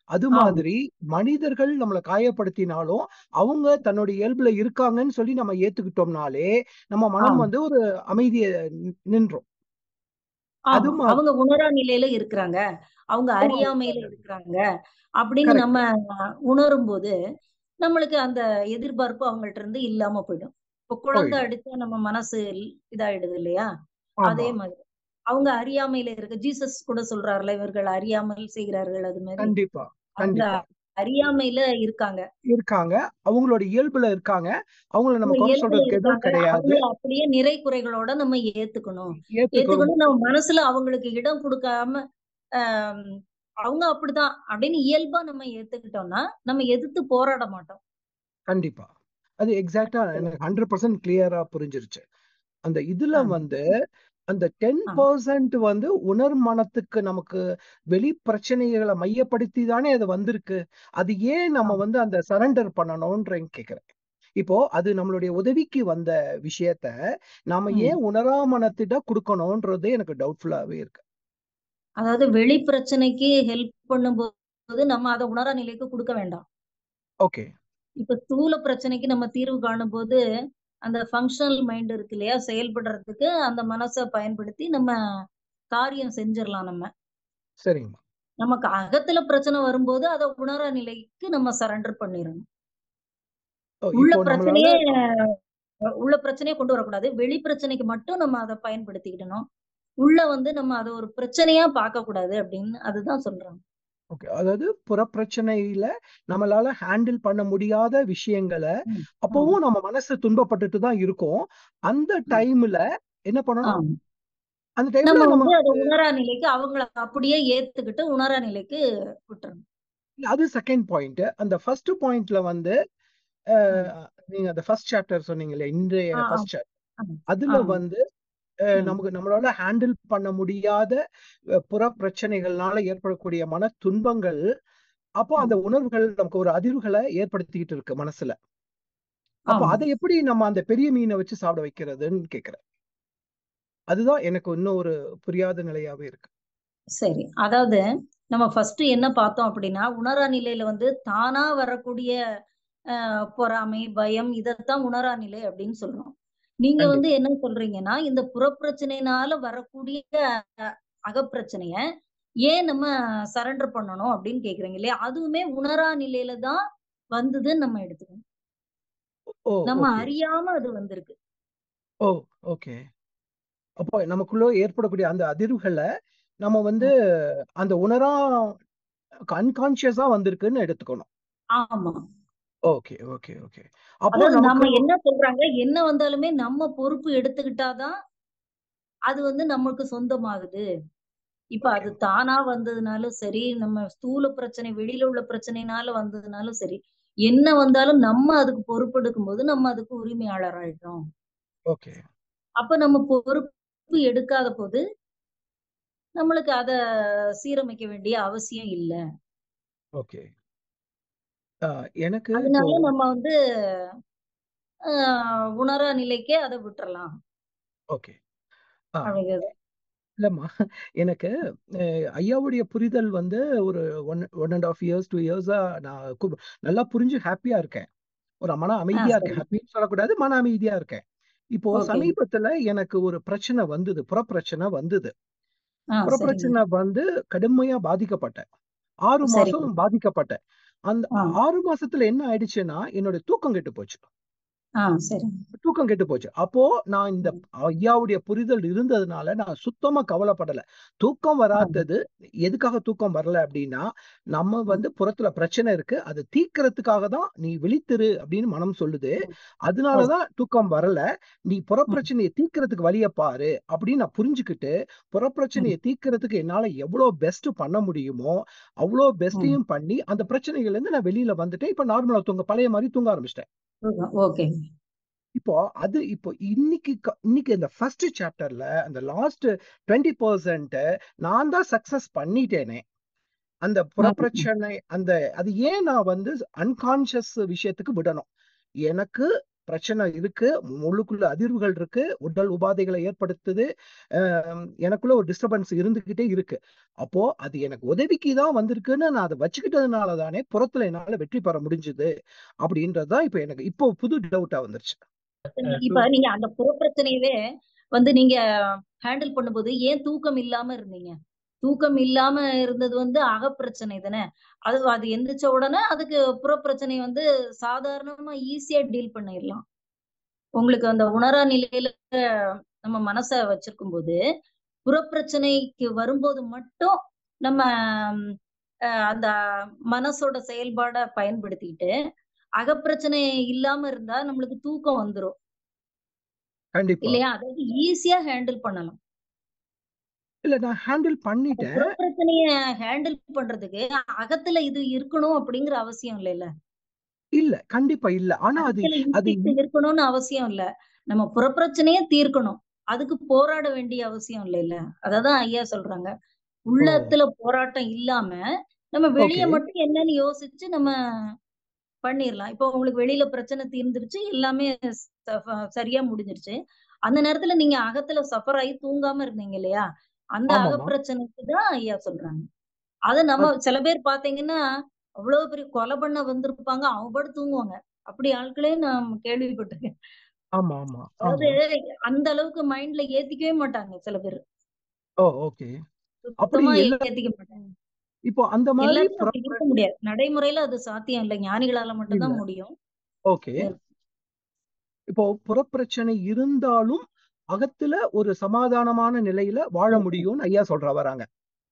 அது ஆமா மாதிரி மனிதர்கள் நம்மளை காயப்படுத்தினாலும் அவங்க தன்னுடைய இயல்புல இருக்காங்கன்னு சொல்லி நம்ம ஏத்துக்கிட்டோம்னாலே நம்ம மனம் ஆமா வந்து ஒரு அமைதியை நின்றோம் அது ஆமா மாதிரி அவங்க உணரா நிலையில இருக்கிறாங்க அவங்க ஓ அறியாமையில இருக்கிறாங்க அப்படின்னு கரெக்ட் நம்ம உணரும் போது நம்மளுக்கு அந்த எதிர்பார்ப்பு அவங்கள்ட்ட இருந்து இல்லாம போயிடும் இப்போ குழந்தை போயிடும் அடிச்சா நம்ம மனசு இதாயிடுது இல்லையா ஆமா அதே மாதிரி அவங்க அறியாமையில இருக்க ஜீசஸ் கூட சொல்றாருல இவர்கள் அறியாமல் செய்கிறார்கள் அது மாதிரி கண்டிப்பா அவங்க கண்டிப்பா அறியாமையில இருக்காங்க இருக்காங்க அவங்களோட இயல்புல இருக்காங்க அவங்கள நம்ம அவங்க குறை இயல்புல சொல்றதுக்கு எதுவும் இருக்காங்க கிடையாது அவங்கள அப்படியே நிறை குறைகளோட நம்ம ஏத்துக்கணும் ஏத்துக்கணும் ஏத்துக்கணும் நம்ம மனசுல அவங்களுக்கு இடம் கொடுக்காம ஆஹ் அவங்க அப்படிதான் அப்படின்னு இயல்பா நம்ம ஏத்துக்கிட்டோம்னா நம்ம எதிர்த்து போராட மாட்டோம் கண்டிப்பா அது எக்ஸாக்டா எனக்கு ஹண்ட்ரட் பர்சன்ட் கிளியரா புரிஞ்சிருச்சு அந்த இதுல ஆஹ் வந்து அந்த டென் ஆஹ் பர்சன்ட் வந்து உணர் மனத்துக்கு நமக்கு வெளி பிரச்சனைகளை மையப்படுத்தி தானே அது வந்திருக்கு அது ஏன் நம்ம ஆஹ் வந்து அந்த சரண்டர் பண்ணணும்ன்ற கேக்குறேன் இப்போ அது நம்மளுடைய உதவிக்கு வந்த விஷயத்த நாம உம் ஏன் உணரா மனத்திட்ட கொடுக்கணும்ன்றது எனக்கு டவுட்ஃபுல்லாவே இருக்கு அதாவது வெளி பிரச்சனைக்கு ஹெல்ப் பண்ணும்போது நம்ம அதை உணரா நிலைக்கு கொடுக்க வேண்டாம் ஓகே இப்ப ஸ்தூல பிரச்சனைக்கு நம்ம தீர்வு காணும் போது அந்த ஃபங்க்ஷனல் மைண்ட் இருக்கு இல்லையா செயல்படுறதுக்கு அந்த மனசை பயன்படுத்தி நம்ம காரியம் செஞ்சிடலாம் நம்ம சரிங்கம்மா நமக்கு அகத்துல பிரச்சனை வரும்போது அதை உணரா நிலைக்கு நம்ம சரண்டர் பண்ணிடணும் ஓ, உள்ள இப்போ நம்மளால பிரச்சனையே உள்ள பிரச்சனையே கொண்டு வரக்கூடாது வெளி பிரச்சனைக்கு மட்டும் நம்ம அதை பயன்படுத்திக்கிடணும் உள்ள வந்து நம்ம அதை ஒரு பிரச்சனையா பார்க்க கூடாது அப்படின்னு அதுதான் சொல்றாங்க ஓகே அதாவது புறப்பிரச்சனையில நம்மளால ஹேண்டில் பண்ண முடியாத விஷயங்களை ம், ம், அப்பவும் நம்ம மனசு துன்பப்பட்டுட்டு தான் இருக்கும் அந்த ம். டைம்ல என்ன பண்ணணும் ஆமா. அந்த டைம்ல நம்ம நம்ம வந்து அதை உணரா நிலைக்கு அவங்கள அப்படியே ஏத்துக்கிட்டு உணரா நிலைக்கு விட்டுறணும் அது செகண்ட் பாயிண்ட் அந்த ஃபர்ஸ்ட் பாயிண்ட்ல வந்து ம். அஹ், நீங்க அந்த ஃபர்ஸ்ட் சாப்டர் சொன்னீங்கல்ல இன்றைய ஆ, ஆ, ஃபர்ஸ்ட் சாப்டர் ஆமா. அதுல ஆமா. வந்து அஹ், ம், நமக்கு நம்மளால ஹேண்டில் பண்ண முடியாத அஹ், புற பிரச்சனைகள்னால ஏற்படக்கூடிய மன துன்பங்கள் அப்போ ம். அந்த உணர்வுகள் நமக்கு ஒரு அதிர்வுகளை ஏற்படுத்திக்கிட்டு இருக்கு மனசுல அப்போ ஆமா. அதை எப்படி நம்ம அந்த பெரிய மீனை வச்சு சாப்பிட வைக்கிறதுன்னு கேக்குறேன் அதுதான் எனக்கு இன்னும் ஒரு புரியாத நிலையாவே இருக்கு சரி அதாவது நம்ம ஃபர்ஸ்ட் என்ன பார்த்தோம் அப்படின்னா உணரா நிலையில வந்து தானா வரக்கூடிய அஹ், பொறாமை பயம் இதைத்தான் உணரா நிலை அப்படின்னு சொல்றோம் நீங்க வந்து கண்டிப்பா என்ன சொல்றீங்கன்னா இந்த புறப்பிரச்சனையினால வரக்கூடிய அஹ், அகப்பிரச்சனைய ஏன் நம்ம சரண்டர் பண்ணணும் அப்படின்னு கேக்குறீங்க இல்லையா அதுவுமே உணரா நிலையில தான் வந்ததுன்னு நம்ம எடுத்துக்கணும் ஓ நம்ம ஓகே அறியாம அது வந்திருக்கு ஓ ஓகே அப்போ நமக்குள்ள ஏற்படக்கூடிய அந்த அதிர்வுகளை நம்ம வந்து ம். அந்த உணரா அன்கான்சியஸா வந்திருக்குன்னு எடுத்துக்கணும் ஆமா ஓகே ஓகே ஓகே அப்போ அதாவது நமக்கு நம்ம என்ன சொல்றாங்க என்ன வந்தாலுமே நம்ம பொறுப்பு எடுத்துக்கிட்டாதான் அது வந்து நமக்கு சொந்தமாகுது இப்ப ஓகே அது தானா வந்ததுனாலும் சரி நம்ம ஸ்தூல பிரச்சனை வெளியில உள்ள பிரச்சனைனால வந்ததுனாலும் சரி என்ன வந்தாலும் நம்ம அதுக்கு பொறுப்பெடுக்கும் போது நம்ம அதுக்கு உரிமையாளர் ஆயிடுறோம் ஓகே அப்ப நம்ம பொறுப்பு எடுக்காத போது நம்மளுக்கு அத சீரமைக்க வேண்டிய அவசியம் இல்ல ஓகே எனக்கு இப்போ அதனால நம்ம வந்து ஆஹ் உணரா நிலைக்கே அதை விட்டுறலாம் ஓகே ஆ அப்படிங்கிறது இல்லம்மா எனக்கு அஹ், ஐயாவுடைய புரிதல் வந்து ஒரு one one and half years two இயர்ஸா நான் கு- நல்லா புரிஞ்சு ஹாப்பியா இருக்கேன் ஒரு மன ஆ அமைதியா இருக்கேன் சரி ஹாப்பின்னு சொல்லக்கூடாது மன அமைதியா இருக்கேன் இப்போ ஓகே சமீபத்துல எனக்கு ஒரு பிரச்சனை வந்தது புறப்பிரச்சனை வந்தது ஆ சரிங்க புறப்பிரச்சனை வந்து கடுமையா பாதிக்கப்பட்டேன் ஆறு சரிங்க மாசம் பாதிக்கப்பட்டேன் அந்த ஆ ஆறு மாசத்துல என்ன ஆயிடுச்சுன்னா என்னோட தூக்கம் கெட்டு போச்சு ஆ சரிங்க தூக்கம் கெட்டு போச்சு அப்போ நான் இந்த ம், ஐயாவுடைய புரிதல் இருந்ததுனால நான் சுத்தமா கவலைப்படல தூக்கம் ஆ வராதது எதுக்காக தூக்கம் வரல அப்படின்னா நம்ம ம், வந்து புறத்துல பிரச்சனை இருக்கு அதை தீர்க்கறதுக்காக தான் நீ விழித்திரு அப்படின்னு மனம் சொல்லுது ம். ஓ அதனாலதான் தூக்கம் வரல நீ ம், புறப்பிரச்சனையை தீர்க்கறதுக்கு வழிய பாரு அப்படின்னு நான் புரிஞ்சுக்கிட்டு ம், புறப்பிரச்சனையை தீர்க்கறதுக்கு என்னால எவ்வளவு பெஸ்ட் பண்ண முடியுமோ அவ்வளோ ம். பெஸ்டையும் பண்ணி அந்த பிரச்சனைகள்ல இருந்து நான் வெளியில வந்துட்டேன் இப்ப நார்மலா தூங்க பழைய மாதிரி தூங்க ஆரம்பிச்சிட்டேன் ஓகே இப்போ அது இப்போ இன்னைக்கு க- இன்னைக்கு இந்த ஃபர்ஸ்ட் சாப்டர்ல அந்த லாஸ்ட் டுவெண்ட்டி பர்சன்ட் நான் தான் சக்சஸ் பண்ணிட்டேனே அந்த ம், புறப்பிரச்சனை அந்த அது ஏன் நான் வந்து அன்கான்ஷியஸ் விஷயத்துக்கு விடணும் எனக்கு பிரச்சனை இருக்கு உள்ளுக்குள்ள அதிர்வுகள் இருக்கு உடல் உபாதைகளை ஏற்படுத்துது அஹ் எனக்குள்ள ஒரு டிஸ்டர்பன்ஸ் இருந்துகிட்டே இருக்கு அப்போ அது எனக்கு உதவிக்கு தான் வந்திருக்குன்னு நான் அதை வச்சுக்கிட்டதுனால தானே புறத்துல என்னால வெற்றி பெற முடிஞ்சுது அப்படின்றதுதான் இப்ப எனக்கு இப்போ புது டவுட்டா வந்துருச்சு இப்ப நீங்க அந்த புறப்பிரச்சனையவே வந்து நீங்க ஹேண்டில் பண்ணும்போது ஏன் தூக்கம் இல்லாம இருந்தீங்க தூக்கம் இல்லாம இருந்தது வந்து அகப்பிரச்சனை தானே அது அது எந்திரிச்ச உடனே அதுக்கு புறப்பிரச்சனை வந்து சாதாரணமா ஈஸியா டீல் பண்ணிடலாம் உங்களுக்கு அந்த உணரா நிலையில நம்ம மனச வச்சிருக்கும் போது புறப்பிரச்சனைக்கு வரும்போது மட்டும் நம்ம அந்த மனசோட செயல்பாட பயன்படுத்திட்டு அகப்பிரச்சனை இல்லாம இருந்தா நம்மளுக்கு தூக்கம் வந்துரும் கண்டிப்பா இல்லையா அதாவது ஈஸியா ஹேண்டில் பண்ணலாம் இல்ல நான் ஹேண்டில் பண்ணிட்டேன் பிரச்சனைய ஹேண்டில் பண்றதுக்கு அகத்துல இது இருக்கணும் அப்படிங்கிற அவசியம் இல்ல இல்ல கண்டிப்பா இல்ல ஆனா அது அது இருக்கணும்னு அவசியம் இல்ல நம்ம புறப்பிரச்சனையே தீர்க்கணும் அதுக்கு போராட வேண்டிய அவசியம் இல்ல இல்ல அததான் ஐயா சொல்றாங்க உள்ளத்துல போராட்டம் இல்லாம நம்ம வெளிய மட்டும் என்னன்னு யோசிச்சு நம்ம பண்ணிடலாம் இப்போ உங்களுக்கு வெளியில பிரச்சனை தீர்ந்துருச்சு எல்லாமே சரியா முடிஞ்சிருச்சு அந்த நேரத்துல நீங்க அகத்துல சஃபர் ஆகி தூங்காம இருந்தீங்க இல்லையா அந்த அகப்பிரச்சனைக்கு தான் ஐயா சொல்றாங்க அத நம்ம சில பேர் பாத்தீங்கன்னா அவ்வளவு பெரிய கொலை பண்ண வந்திருப்பாங்க அவங்க பாட்டு தூங்குவாங்க அப்படி ஆட்களே நான் கேள்விப்பட்டிருக்கேன் ஆமா ஆமா அதாவது அந்த அளவுக்கு மைண்ட்ல ஏத்திக்கவே மாட்டாங்க சில பேர் ஓ ஓகே அப்படி ஏத்திக்க மாட்டாங்க இப்போ அந்த மாதிரி இருக்க முடியாது நடைமுறையில அது சாத்தியம் இல்ல ஞானிகளால மட்டும்தான் முடியும் ஓகே இப்போ புறப்பிரச்சனை இருந்தாலும் அகத்துல ஒரு சமாதானமான நிலையில வாழ முடியும்னு ஐயா சொல்ற வராங்க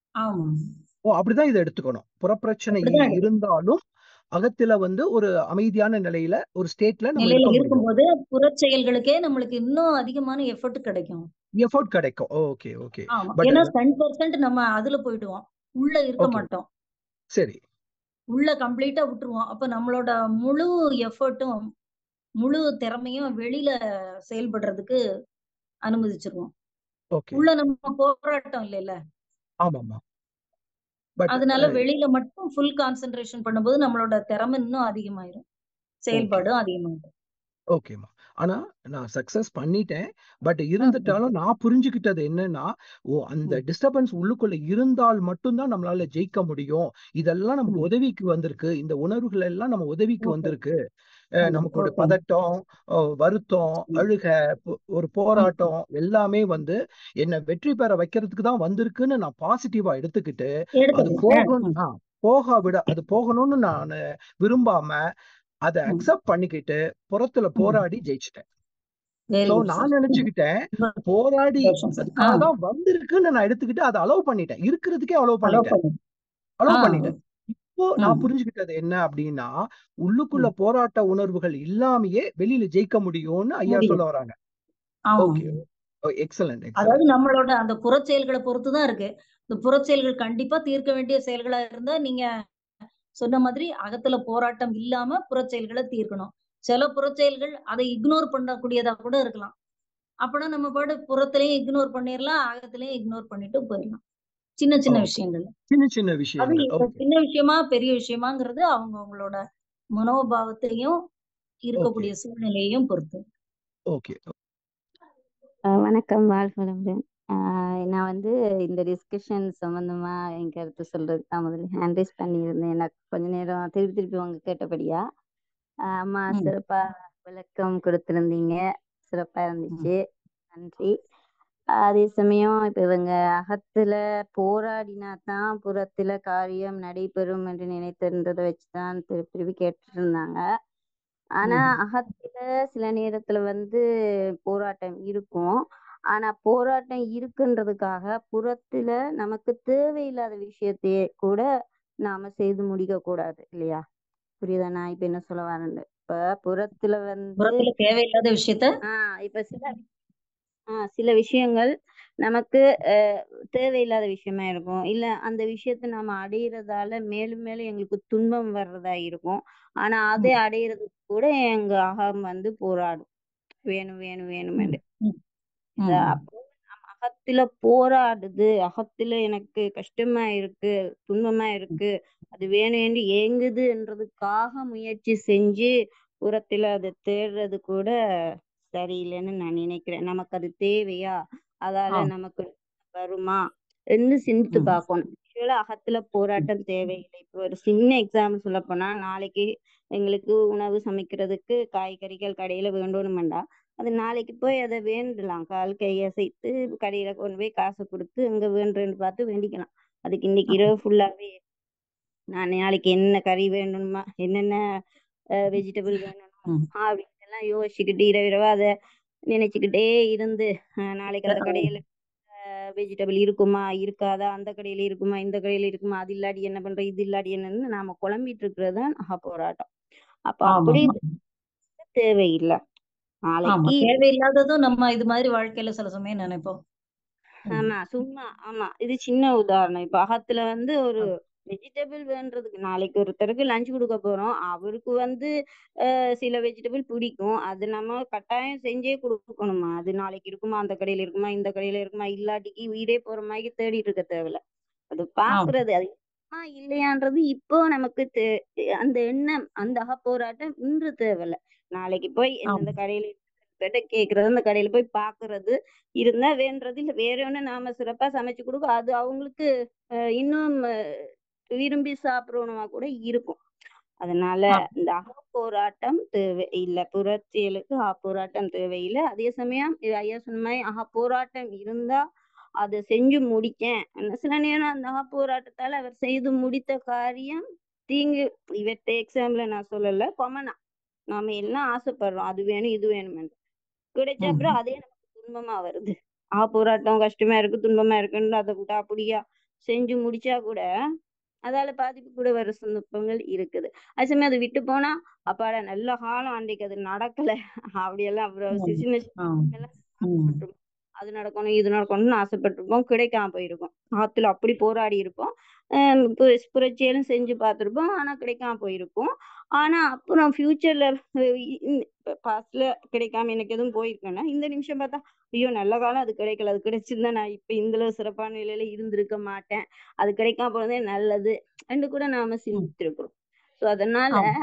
ஓ அப்படிதான் இதை எடுத்துக்கணும் புறப்பிரச்சனை இருந்தாலும் அகத்துல வந்து ஒரு அமைதியான நிலையில ஒரு ஸ்டேட்ல நிலையில இருக்கும்போது புறச்செயல்களுக்கே நம்மளுக்கு இன்னும் அதிகமான எஃபர்ட் கிடைக்கும் எஃபர்ட் கிடைக்கும் ஓகே ஓகே ஏன்னா டென் பர்சன்ட் நம்ம அதுல போயிடுவோம் உள்ள இருக்க மாட்டோம் சரி உள்ள கம்ப்ளீட்டா விட்டுருவோம் அப்ப நம்மளோட முழு எஃபர்ட்டும் முழு திறமையும் வெளியில செயல்படுறதுக்கு அனுமதிச்சிருவோம் உள்ள நம்ம போராட்டம் இல்லைல்ல ஆமாமா அதனால வெளியில மட்டும் ஃபுல் கான்சென்ட்ரேஷன் பண்ணும்போது நம்மளோட திறமை இன்னும் அதிகமாயிரும் செயல்பாடும் அதிகமாயிரும் ஓகேமா ஆனா நான் சக்சஸ் பண்ணிட்டேன் பட் இருந்துட்டாலும் நான் புரிஞ்சுக்கிட்டது என்னன்னா ஓ அந்த டிஸ்டர்பன்ஸ் உள்ளுக்குள்ள இருந்தால் மட்டும்தான் நம்மளால ஜெயிக்க முடியும் இதெல்லாம் நமக்கு உதவிக்கு வந்திருக்கு இந்த உணர்வுகள் எல்லாம் நம்ம உதவிக்கு வந்திருக்கு நமக்கு ஒரு பதட்டம் வருத்தம் அழுக ஒரு போராட்டம் எல்லாமே வந்து என்ன வெற்றி பெற வைக்கிறதுக்கு தான் வந்திருக்குன்னு நான் பாசிட்டிவா எடுத்துக்கிட்டு அது போகணும் போக விட அது போகணும்னு நான் விரும்பாம அதை அக்செப்ட் பண்ணிக்கிட்டு புறத்துல போராடி ஜெயிச்சிட்டேன் சோ நான் நினைச்சுக்கிட்டேன் போராடி அதுக்காகதான் வந்திருக்குன்னு நான் எடுத்துக்கிட்டு அதை அலோவ் பண்ணிட்டேன் இருக்கிறதுக்கே அலோவ் பண்ணிட்டேன் அலோவ் பண்ணிட்டேன் இப்போ நான் புரிஞ்சுக்கிட்டது என்ன அப்படின்னா உள்ளுக்குள்ள போராட்ட உணர்வுகள் இல்லாமயே வெளியில ஜெயிக்க முடியும்னு ஐயா சொல்ல வராங்க ஓகே எக்ஸலன்ட் அதாவது நம்மளோட அந்த புறச்செயல்களை பொறுத்துதான் இருக்கு இந்த புறச்செயல்கள் கண்டிப்பா தீர்க்க வேண்டிய செயல்களா இருந்தா நீங்க சொன்ன மாதிரி அகத்துல போராட்டம் இல்லாம புறச்செயல்களை தீர்க்கணும் சில புறச்செயல்கள் அதை இக்னோர் பண்ணக்கூடியதா கூட இருக்கலாம் அப்பனா நம்ம பாடு புறத்திலையும் இக்னோர் பண்ணிடலாம் அகத்திலையும் இக்னோர் பண்ணிட்டு போயிடலாம் சின்ன சின்ன விஷயங்கள் சின்ன சின்ன அது விஷயம் சின்ன விஷயமா பெரிய விஷயமாங்கிறது அவங்க அவங்களோட மனோபாவத்தையும் இருக்கக்கூடிய சூழ்நிலையையும் பொறுத்து ஓகே வணக்கம் வாழ்வளமுடன் நான் வந்து இந்த டிஸ்கஷன் சம்பந்தமா என் கருத்து சொல்றது தான் முதல்ல ஹேண்ட் ரைஸ் பண்ணியிருந்தேன் எனக்கு கொஞ்ச நேரம் திருப்பி திருப்பி உங்க கேட்டபடியா அம்மா சிறப்பா விளக்கம் கொடுத்திருந்தீங்க சிறப்பா இருந்துச்சு நன்றி அதே சமயம் இப்ப இவங்க அகத்துல போராடினா தான் புறத்துல காரியம் நடைபெறும் என்று நினைத்திருந்ததை வச்சுதான் திருப்பி திருப்பி கேட்டுட்டு இருந்தாங்க ஆனா அகத்துல சில நேரத்துல வந்து போராட்டம் இருக்கும் ஆனா போராட்டம் இருக்குன்றதுக்காக புறத்துல நமக்கு தேவையில்லாத விஷயத்தையே கூட நாம செய்து முடிக்க கூடாது இல்லையா புரியுதா நான் இப்ப என்ன சொல்ல வரேன் இப்ப புறத்துல வந்து தேவையில்லாத விஷயத்த ஆஹ் இப்ப சில ஆஹ் சில விஷயங்கள் நமக்கு அஹ் தேவையில்லாத விஷயமா இருக்கும் இல்ல அந்த விஷயத்த நாம அடையிறதால மேலும் மேலும் எங்களுக்கு துன்பம் வர்றதா இருக்கும் ஆனா அதை அடையிறதுக்கு கூட எங்க அகம் வந்து போராடும் வேணும் வேணும் வேணும் அப்போ அகத்துல போராடுது அகத்துல எனக்கு கஷ்டமா இருக்கு துன்பமா இருக்கு அது வேணும் என்று ஏங்குதுன்றதுக்காக முயற்சி செஞ்சு புறத்துல அதை தேடுறது கூட சரியில்லைன்னு நான் நினைக்கிறேன் நமக்கு அது தேவையா அதால ஆ நமக்கு வருமா என்று சிந்தித்து ம் பார்க்கணும் ஆக்சுவலா அகத்துல போராட்டம் தேவையில்லை இப்போ ஒரு சின்ன எக்ஸாம்பிள் சொல்ல போனா நாளைக்கு எங்களுக்கு உணவு சமைக்கிறதுக்கு காய்கறிகள் கடையில வேண்டணுமெண்டா அது நாளைக்கு போய் அதை வேண்டலாம் கால் கையசைத்து கடையில கொண்டு போய் காசு கொடுத்து அங்க வேண்டுன்னு பார்த்து வேண்டிக்கலாம் அதுக்கு இன்னைக்கு ஆமா இரவு ஃபுல்லாவே நான் நாளைக்கு என்ன கறி வேணுமா என்னென்ன வெஜிடபிள் வேணுமா ம் அப்படின்னு எல்லாம் யோசிச்சுக்கிட்டு இரவு இரவா அதை நினைச்சுக்கிட்டே இருந்து அஹ் நாளைக்கு அந்த ஆ கடையில வெஜிடபிள் இருக்குமா இருக்காதா அந்த கடையில இருக்குமா இந்த கடையில இருக்குமா அது இல்லாடி என்ன பண்ற இது இல்லாடி என்னன்னு நாம குழம்பிட்டு இருக்கிறது தான் மகா போராட்டம் அப்ப ஆமா அப்படி ஆமா தேவையில்லை ஆமா நாளைக்கு தேவையில்லாததும் நம்ம இது மாதிரி வாழ்க்கையில சில சமயம் நினைப்போம் ம் ஆமா சும்மா ஆமா இது சின்ன உதாரணம் இப்ப அகத்துல வந்து ஒரு ஆ வெஜிடபிள் வேண்டதுக்கு நாளைக்கு ஒருத்தருக்கு லஞ்ச் கொடுக்க போறோம் அவருக்கு வந்து அஹ், சில வெஜிடபிள் பிடிக்கும் அது நம்ம கட்டாயம் செஞ்சே கொடுக்கணுமா அது நாளைக்கு இருக்குமா அந்த கடையில இருக்குமா இந்த கடையில இருக்குமா இல்லாட்டிக்கு வீடே போற மாதிரி தேடிட்டு இருக்க தேவையில்ல அது ஆமா பாக்குறது அது இருக்குமா இல்லையான்றது இப்போ நமக்கு தே- அந்த எண்ணம் அந்த அக போராட்டம் இன்று தேவையில்ல நாளைக்கு போய் எந்தெந்த ஆமா கடையில கிட்ட கேக்குறது அந்த கடையில போய் பாக்குறது இருந்தா வேண்டது இல்ல வேற ஒண்ணு நாம சிறப்பா சமைச்சு கொடுக்க அது அவங்களுக்கு அஹ், இன்னும் அஹ், விரும்பி சாப்பிடணுமா கூட இருக்கும் அதனால ஆமா இந்த அகப்போராட்டம் தேவை இல்ல புரட்சிகளுக்கு அகப்போராட்டம் தேவையில்லை அதே சமயம் இது ஐயா சொன்ன மாதிரி அகப்போராட்டம் இருந்தா அதை செஞ்சு முடிக்கேன் ஆனா சில நேரம் அந்த அகப்போராட்டத்தால அவர் செய்து முடித்த காரியம் தீங்கு இவற்றை எக்ஸாம்பிள் நான் சொல்லல கொமனா நாம எல்லாம் ஆசைப்படுறோம் அது வேணும் இது வேணும் கிடைச்ச ம் அப்புறம் அதே நமக்கு துன்பமா வருது ஆ போராட்டம் கஷ்டமா இருக்கு துன்பமா இருக்குன்னு அதை விட்டா அப்படியா செஞ்சு முடிச்சா கூட அதால பாதிப்பு கூட வர சந்தர்ப்பங்கள் இருக்குது அது சமயம் அதை விட்டு போனா அப்பாடா நல்ல காலம் அன்றைக்கு அது நடக்கல அப்படியெல்லாம் அப்புறம் ம் சின்ன சின்ன ஆ எல்லாம் ம் ஆசைப்பட்டிருப்போம் அது நடக்கணும் இது நடக்கணும்னு ஆசைப்பட்டிருப்போம் கிடைக்காம போயிருக்கும் ஆத்துல அப்படி போராடி இருப்போம் ஆஹ் பு- புரட்சியெல்லாம் செஞ்சு பார்த்திருப்போம் ஆனா கிடைக்காம போயிருக்கும் ஆனா அப்புறம் ஃபியூச்சர்ல பாஸ்ட்ல கிடைக்காம எனக்கு எதுவும் போயிருக்கேன்னா இந்த நிமிஷம் பார்த்தா ஐயோ நல்ல காலம் அது கிடைக்கல அது கிடைச்சிருந்தா நான் இப்ப இந்த அளவு சிறப்பான நிலையில இருந்திருக்க மாட்டேன் அது கிடைக்காம போனதே நல்லது என்று கூட நாம ம் சிந்தித்திருக்கிறோம் சோ அதனால ஆமா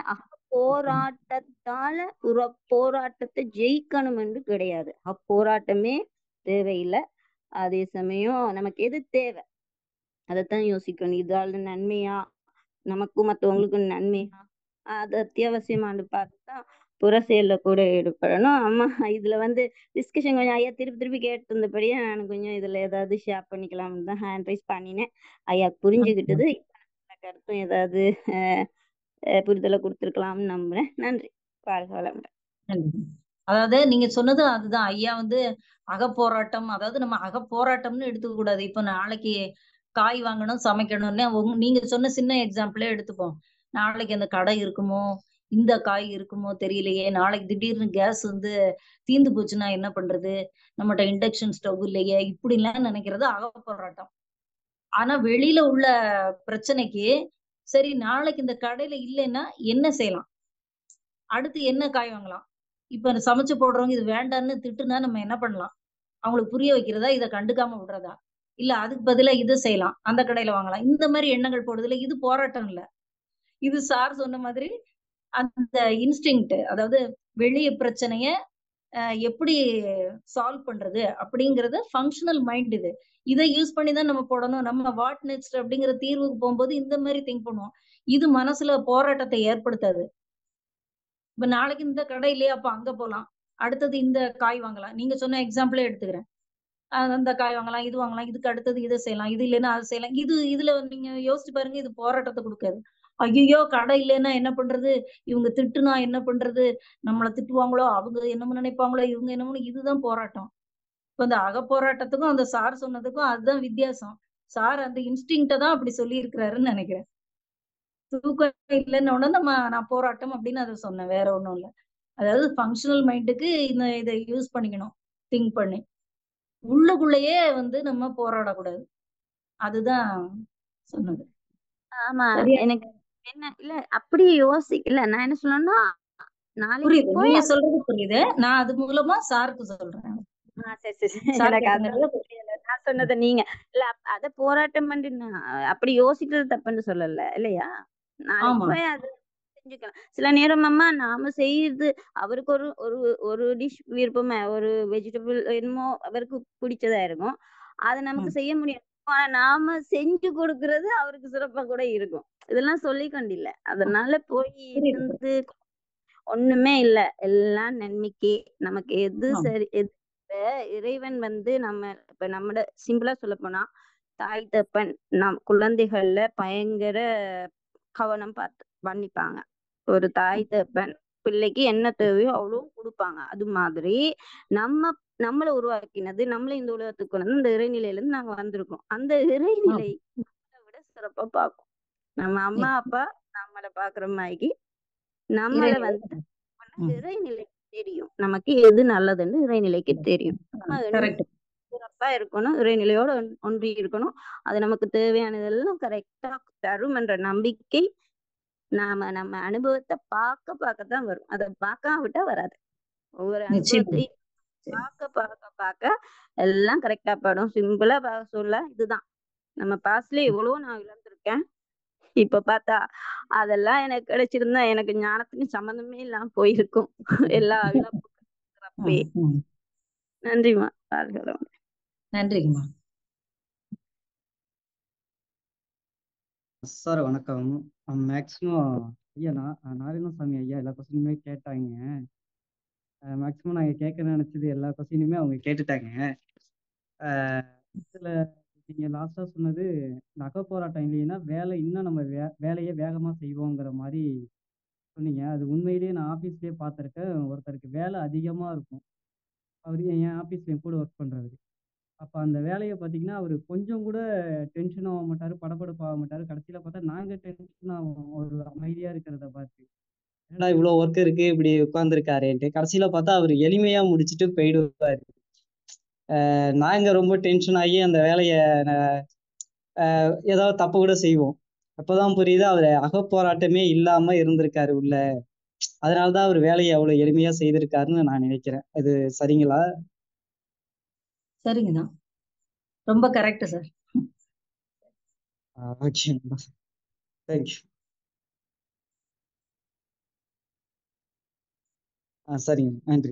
போராட்டத்தால புற போராட்டத்தை ஜெயிக்கணும் என்று கிடையாது அப்போராட்டமே தேவையில்லை அதே சமயம் நமக்கு எது தேவை அதைத்தான் யோசிக்கணும் இதால நன்மையா நமக்கும் மற்றவங்களுக்கும் நன்மையா அது அத்தியாவசியமானு பார்த்தா புற செயல்ல கூட ஈடுபடணும் ஆமா இதுல வந்து டிஸ்கஷன் கொஞ்சம் ஐயா திருப்பி திருப்பி கேட்டு இருந்தபடியே நான் கொஞ்சம் இதுல ஏதாவது ஷேர் பண்ணிக்கலாம்னு தான் ஹேண்ட் ரைஸ் பண்ணினேன் ஐயா புரிஞ்சுக்கிட்டது இப்ப நம்ம கருத்தும் ஏதாவது அஹ், அஹ், புரிதலை கொடுத்துருக்கலாம்னு நம்புறேன் நன்றி வாழ்க வளமுடன் நன்றி. அதாவது நீங்க சொன்னது அதுதான் ஐயா வந்து அகப்போராட்டம் அதாவது நம்ம அகப்போராட்டம்னு எடுத்துக்க கூடாது இப்ப நாளைக்கு காய் வாங்கணும் சமைக்கணும்னு உங்க- நீங்க சொன்ன சின்ன எக்ஸாம்பிளே எடுத்துப்போம் நாளைக்கு அந்த கடை இருக்குமோ இந்த காய் இருக்குமோ தெரியலையே நாளைக்கு திடீர்னு கேஸ் வந்து தீந்து போச்சுன்னா என்ன பண்றது நம்மகிட்ட இண்டக்ஷன் ஸ்டவ் இல்லையே இப்படி எல்லாம் நினைக்கிறது அகப்போராட்டம் ஆனா வெளியில உள்ள பிரச்சனைக்கு சரி நாளைக்கு இந்த கடையில இல்லைன்னா என்ன செய்யலாம் அடுத்து என்ன காய் வாங்கலாம் இப்ப சமைச்சு போடுறவங்க இது வேண்டான்னு திட்டுனா நம்ம என்ன பண்ணலாம் அவங்களுக்கு புரிய வைக்கிறதா இதை கண்டுக்காம விடுறதா இல்ல அதுக்கு பதிலா இதை செய்யலாம் அந்த கடையில வாங்கலாம் இந்த மாதிரி எண்ணங்கள் போடுறதுல இது போராட்டம் இல்ல இது சார் சொன்ன மாதிரி அந்த இன்ஸ்டிங்க்ட் அதாவது வெளிய பிரச்சனைய அஹ், எப்படி சால்வ் பண்றது அப்படிங்கறது ஃபங்க்ஷனல் மைண்ட் இது இதை யூஸ் பண்ணி தான் நம்ம போடணும் நம்ம வாட் நெக்ஸ்ட் அப்படிங்கிற தீர்வுக்கு போகும்போது இந்த மாதிரி திங்க் பண்ணுவோம் இது மனசுல போராட்டத்தை ஏற்படுத்தாது இப்ப நாளைக்கு இந்த கடை இல்லையா அப்ப அங்க போலாம் அடுத்தது இந்த காய் வாங்கலாம் நீங்க சொன்ன எக்ஸாம்பிளே எடுத்துக்கிறேன் அஹ் அந்த காய் வாங்கலாம் இது வாங்கலாம் இதுக்கு அடுத்தது இதை செய்யலாம் இது இல்லைன்னா அது செய்யலாம் இது இதுல நீங்க யோசிச்சு பாருங்க இது போராட்டத்தை கொடுக்காது ஐயோ கடை இல்லைன்னா என்ன பண்றது இவங்க திட்டுனா என்ன பண்றது நம்மள திட்டுவாங்களோ அவங்க என்னமோ நினைப்பாங்களோ இவங்க என்னமோ இதுதான் போராட்டம் இப்ப இந்த அக போராட்டத்துக்கும் அந்த சார் சொன்னதுக்கும் அதுதான் வித்தியாசம் சார் அந்த இன்ஸ்டிங்க்ட தான் அப்படி சொல்லி இருக்கிறாருன்னு நினைக்கிறேன் தூக்கம் இல்லைன்னு உடனே நம்ம நான் போராட்டம் அப்படின்னு அதை சொன்னேன் வேற ஒண்ணும் இல்ல அதாவது ஃபங்க்ஷனல் மைண்டுக்கு இந்த இதை யூஸ் பண்ணிக்கணும் திங்க் பண்ணி உள்ளுக்குள்ளேயே வந்து நம்ம போராடக்கூடாது அதுதான் சொன்னது ஆமா சரியா எனக்கு என்ன இல்ல அப்படி யோசிக்கல நான் என்ன சொல்லணும்னா நாளைக்கு புரியுது போய் நீங்க சொல்றது புரியுது நான் அது மூலமா சாருக்கு சொல்றேன் ஆ, சரி சரி சரி. சார் எனக்கு கேட்ட அதான் புரியல நான் சொன்னதை நீங்க இல்ல அப்- அத போராட்டம் பண்ணி நான் அப்படி யோசிக்கிறது தப்புன்னு சொல்லல இல்லையா நாளைக்கு ஆமா போய் அது செஞ்சுக்கலாம் சில நேரம் அம்மா நாம செய்யறது அவருக்கு ஒரு ஒரு ஒரு டிஷ் விருப்பமா ஒரு வெஜிடபிள் என்னமோ அவருக்கு பிடிச்சதா இருக்கும் அதை நமக்கு ம். செய்ய முடியும் ஆனா நாம செஞ்சு கொடுக்கறது அவருக்கு சிறப்பா கூட இருக்கும் இதெல்லாம் சொல்லி கொண்டில்ல அதனால போய் புரியுது. இருந்து ஒண்ணுமே இல்ல எல்லாம் நன்மைக்கே நமக்கு எது ஆம். சரி எது இப்ப இறைவன் வந்து நம்ம இப்ப நம்மட சிம்பிளா சொல்ல போனா தாய் தப்பன் நம் குழந்தைகள்ல பயங்கர கவனம் பார்த்து பண்ணிப்பாங்க ஒரு தாய் தப்பன் பிள்ளைக்கு என்ன தேவையோ அவ்வளோ கொடுப்பாங்க அது மாதிரி நம்ம நம்மளை உருவாக்கினது நம்மளை இந்த உலகத்துக்கு கொண்டு வந்து இந்த இறைநிலையில இருந்து நாங்க வந்திருக்கோம் அந்த இறைநிலை நம்மளை விட சிறப்பா பார்க்கும் நம்ம அம்மா அப்பா நம்மளை பாக்குற மாதிரி நம்மள இறைநிலை. வந்து ம். இறைநிலைக்கு தெரியும் நமக்கு எது நல்லதுன்னு இறைநிலைக்கு தெரியும் நம்ம கரெக்ட் சிறப்பா இருக்கணும் இறைநிலையோட ஒன்- ஒன்றி இருக்கணும் அது நமக்கு தேவையானதெல்லாம் கரெக்டா தரும் என்ற நம்பிக்கை நாம நம்ம அனுபவத்தை பார்க்க பார்க்கத்தான் வரும் அதை பார்க்காம விட்டா வராது ஒவ்வொரு நிச்சயமா. அனுபவத்தையும் பார்க்க பார்க்க பார்க்க எல்லாம் கரெக்டா படும் சிம்பிளா பார்க்க சொல்ல இதுதான் நம்ம பாஸ்ட்ல எவ்வளவோ நான் இழந்திருக்கேன் இப்ப பார்த்தா அதெல்லாம் எனக்கு கிடைச்சிருந்தா எனக்கு ஞானத்துக்கு சம்மந்தமே இல்லாம போயிருக்கும் எல்லா இழப்புக்கும் சிறப்பே. ம், ம். நன்றிம்மா வாழ்க வளமுடன். நன்றிங்கம்மா சார் வணக்கம் மேக்ஸிமம் ஐயா நான் நாராயணசாமி ஐயா எல்லா கொஸ்டினுமே கேட்டாங்க மேக்ஸிமம் நாங்கள் கேட்க நினைச்சது எல்லா கொஸ்டினுமே அவங்க கேட்டுட்டாங்க அஹ் இதுல நீங்க லாஸ்டா சொன்னது நகை போராட்டம் இல்லைன்னா வேலை இன்னும் நம்ம வே வேலையை வேகமா செய்வோங்கிற மாதிரி சொன்னீங்க அது உண்மையிலேயே நான் ஆஃபீஸ்லேயே பார்த்துருக்கேன் ஒருத்தருக்கு வேலை அதிகமா இருக்கும் அவர் என் ஆஃபீஸ்ல என் கூட ஒர்க் பண்றவர் அப்போ அந்த வேலையை பார்த்தீங்கன்னா அவர் கொஞ்சம் கூட டென்ஷன் ஆக மாட்டாரு படபடப்பு ஆக மாட்டாரு கடைசியில பார்த்தா நாங்க டென்ஷன் ஆகும் ஒரு அமைதியா இருக்கிறத பார்த்து என்னடா இவ்வளோ ஒர்க் இருக்கு இப்படி உட்காந்துருக்காருன்ட்டு கடைசியில பார்த்தா அவர் எளிமையா முடிச்சுட்டு போயிடுவாரு அஹ் நாங்க ரொம்ப டென்ஷன் ஆகி அந்த வேலையை ஏதாவது தப்பு கூட செய்வோம் அப்பதான் புரியுது அவர் அகப்போராட்டமே இல்லாம இருந்திருக்காரு உள்ள அதனாலதான் அவர் வேலையை அவ்வளவு எளிமையா செய்திருக்காருன்னு நான் நினைக்கிறேன் அது சரிங்களா சரிங்கண்ணா ரொம்ப கரெக்ட் சார் ஓகேங்களா தேங்க்யூ ஆ சரிங்க நன்றி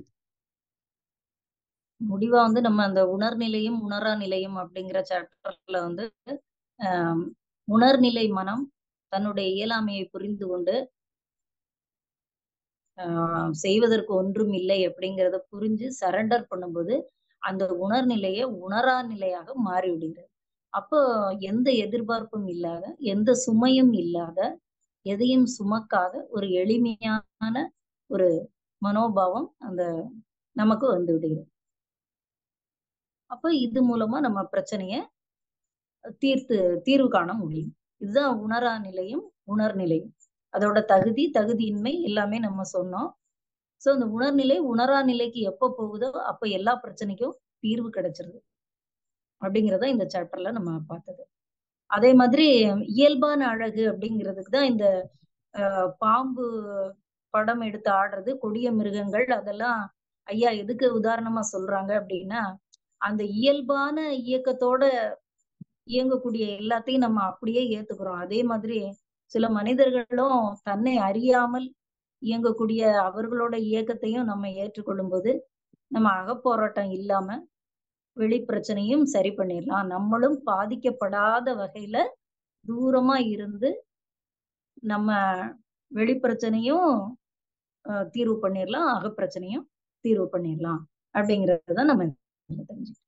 முடிவா வந்து நம்ம அந்த உணர்நிலையும் உணரா நிலையும் அப்படிங்கிற சாப்டர்ல வந்து ஆஹ் உணர்நிலை மனம் தன்னுடைய இயலாமையை புரிந்து கொண்டு ஆஹ் செய்வதற்கு ஒன்றும் இல்லை அப்படிங்கிறத புரிஞ்சு சரண்டர் பண்ணும்போது அந்த உணர்நிலையை உணரா நிலையாக மாறிவிடுகிறது அப்போ எந்த எதிர்பார்ப்பும் இல்லாத எந்த சுமையும் இல்லாத எதையும் சுமக்காத ஒரு எளிமையான ஒரு மனோபாவம் அந்த நமக்கு வந்து விடுகிறது அப்போ இது மூலமா நம்ம பிரச்சனைய தீர்த்து தீர்வு காண முடியும் இதுதான் உணரா நிலையும் உணர்நிலையும் அதோட தகுதி தகுதியின்மை எல்லாமே நம்ம சொன்னோம் சோ அந்த உணர்நிலை உணரா நிலைக்கு எப்ப போகுதோ அப்ப எல்லா பிரச்சனைக்கும் தீர்வு கிடைச்சிருது அப்படிங்கறத இந்த சாப்டர்ல நம்ம பார்த்தது அதே மாதிரி இயல்பான அழகு அப்படிங்கிறதுக்கு தான் இந்த அஹ், பாம்பு படம் எடுத்து ஆடுறது கொடிய மிருகங்கள் அதெல்லாம் ஐயா எதுக்கு உதாரணமா சொல்றாங்க அப்படின்னா அந்த இயல்பான இயக்கத்தோட இயங்கக்கூடிய எல்லாத்தையும் நம்ம அப்படியே ஏத்துக்கிறோம் அதே மாதிரி சில மனிதர்களும் தன்னை அறியாமல் இயங்கக்கூடிய அவர்களோட இயக்கத்தையும் நம்ம ஏற்றுக்கொள்ளும் போது நம்ம அகப்போராட்டம் இல்லாம வெளி பிரச்சனையும் சரி பண்ணிடலாம் நம்மளும் பாதிக்கப்படாத வகையில தூரமா இருந்து நம்ம வெளி பிரச்சனையும் அஹ், தீர்வு பண்ணிடலாம் அகப்பிரச்சனையும் தீர்வு பண்ணிடலாம் அப்படிங்கறத நம்ம தெரிஞ்சுக்கணும்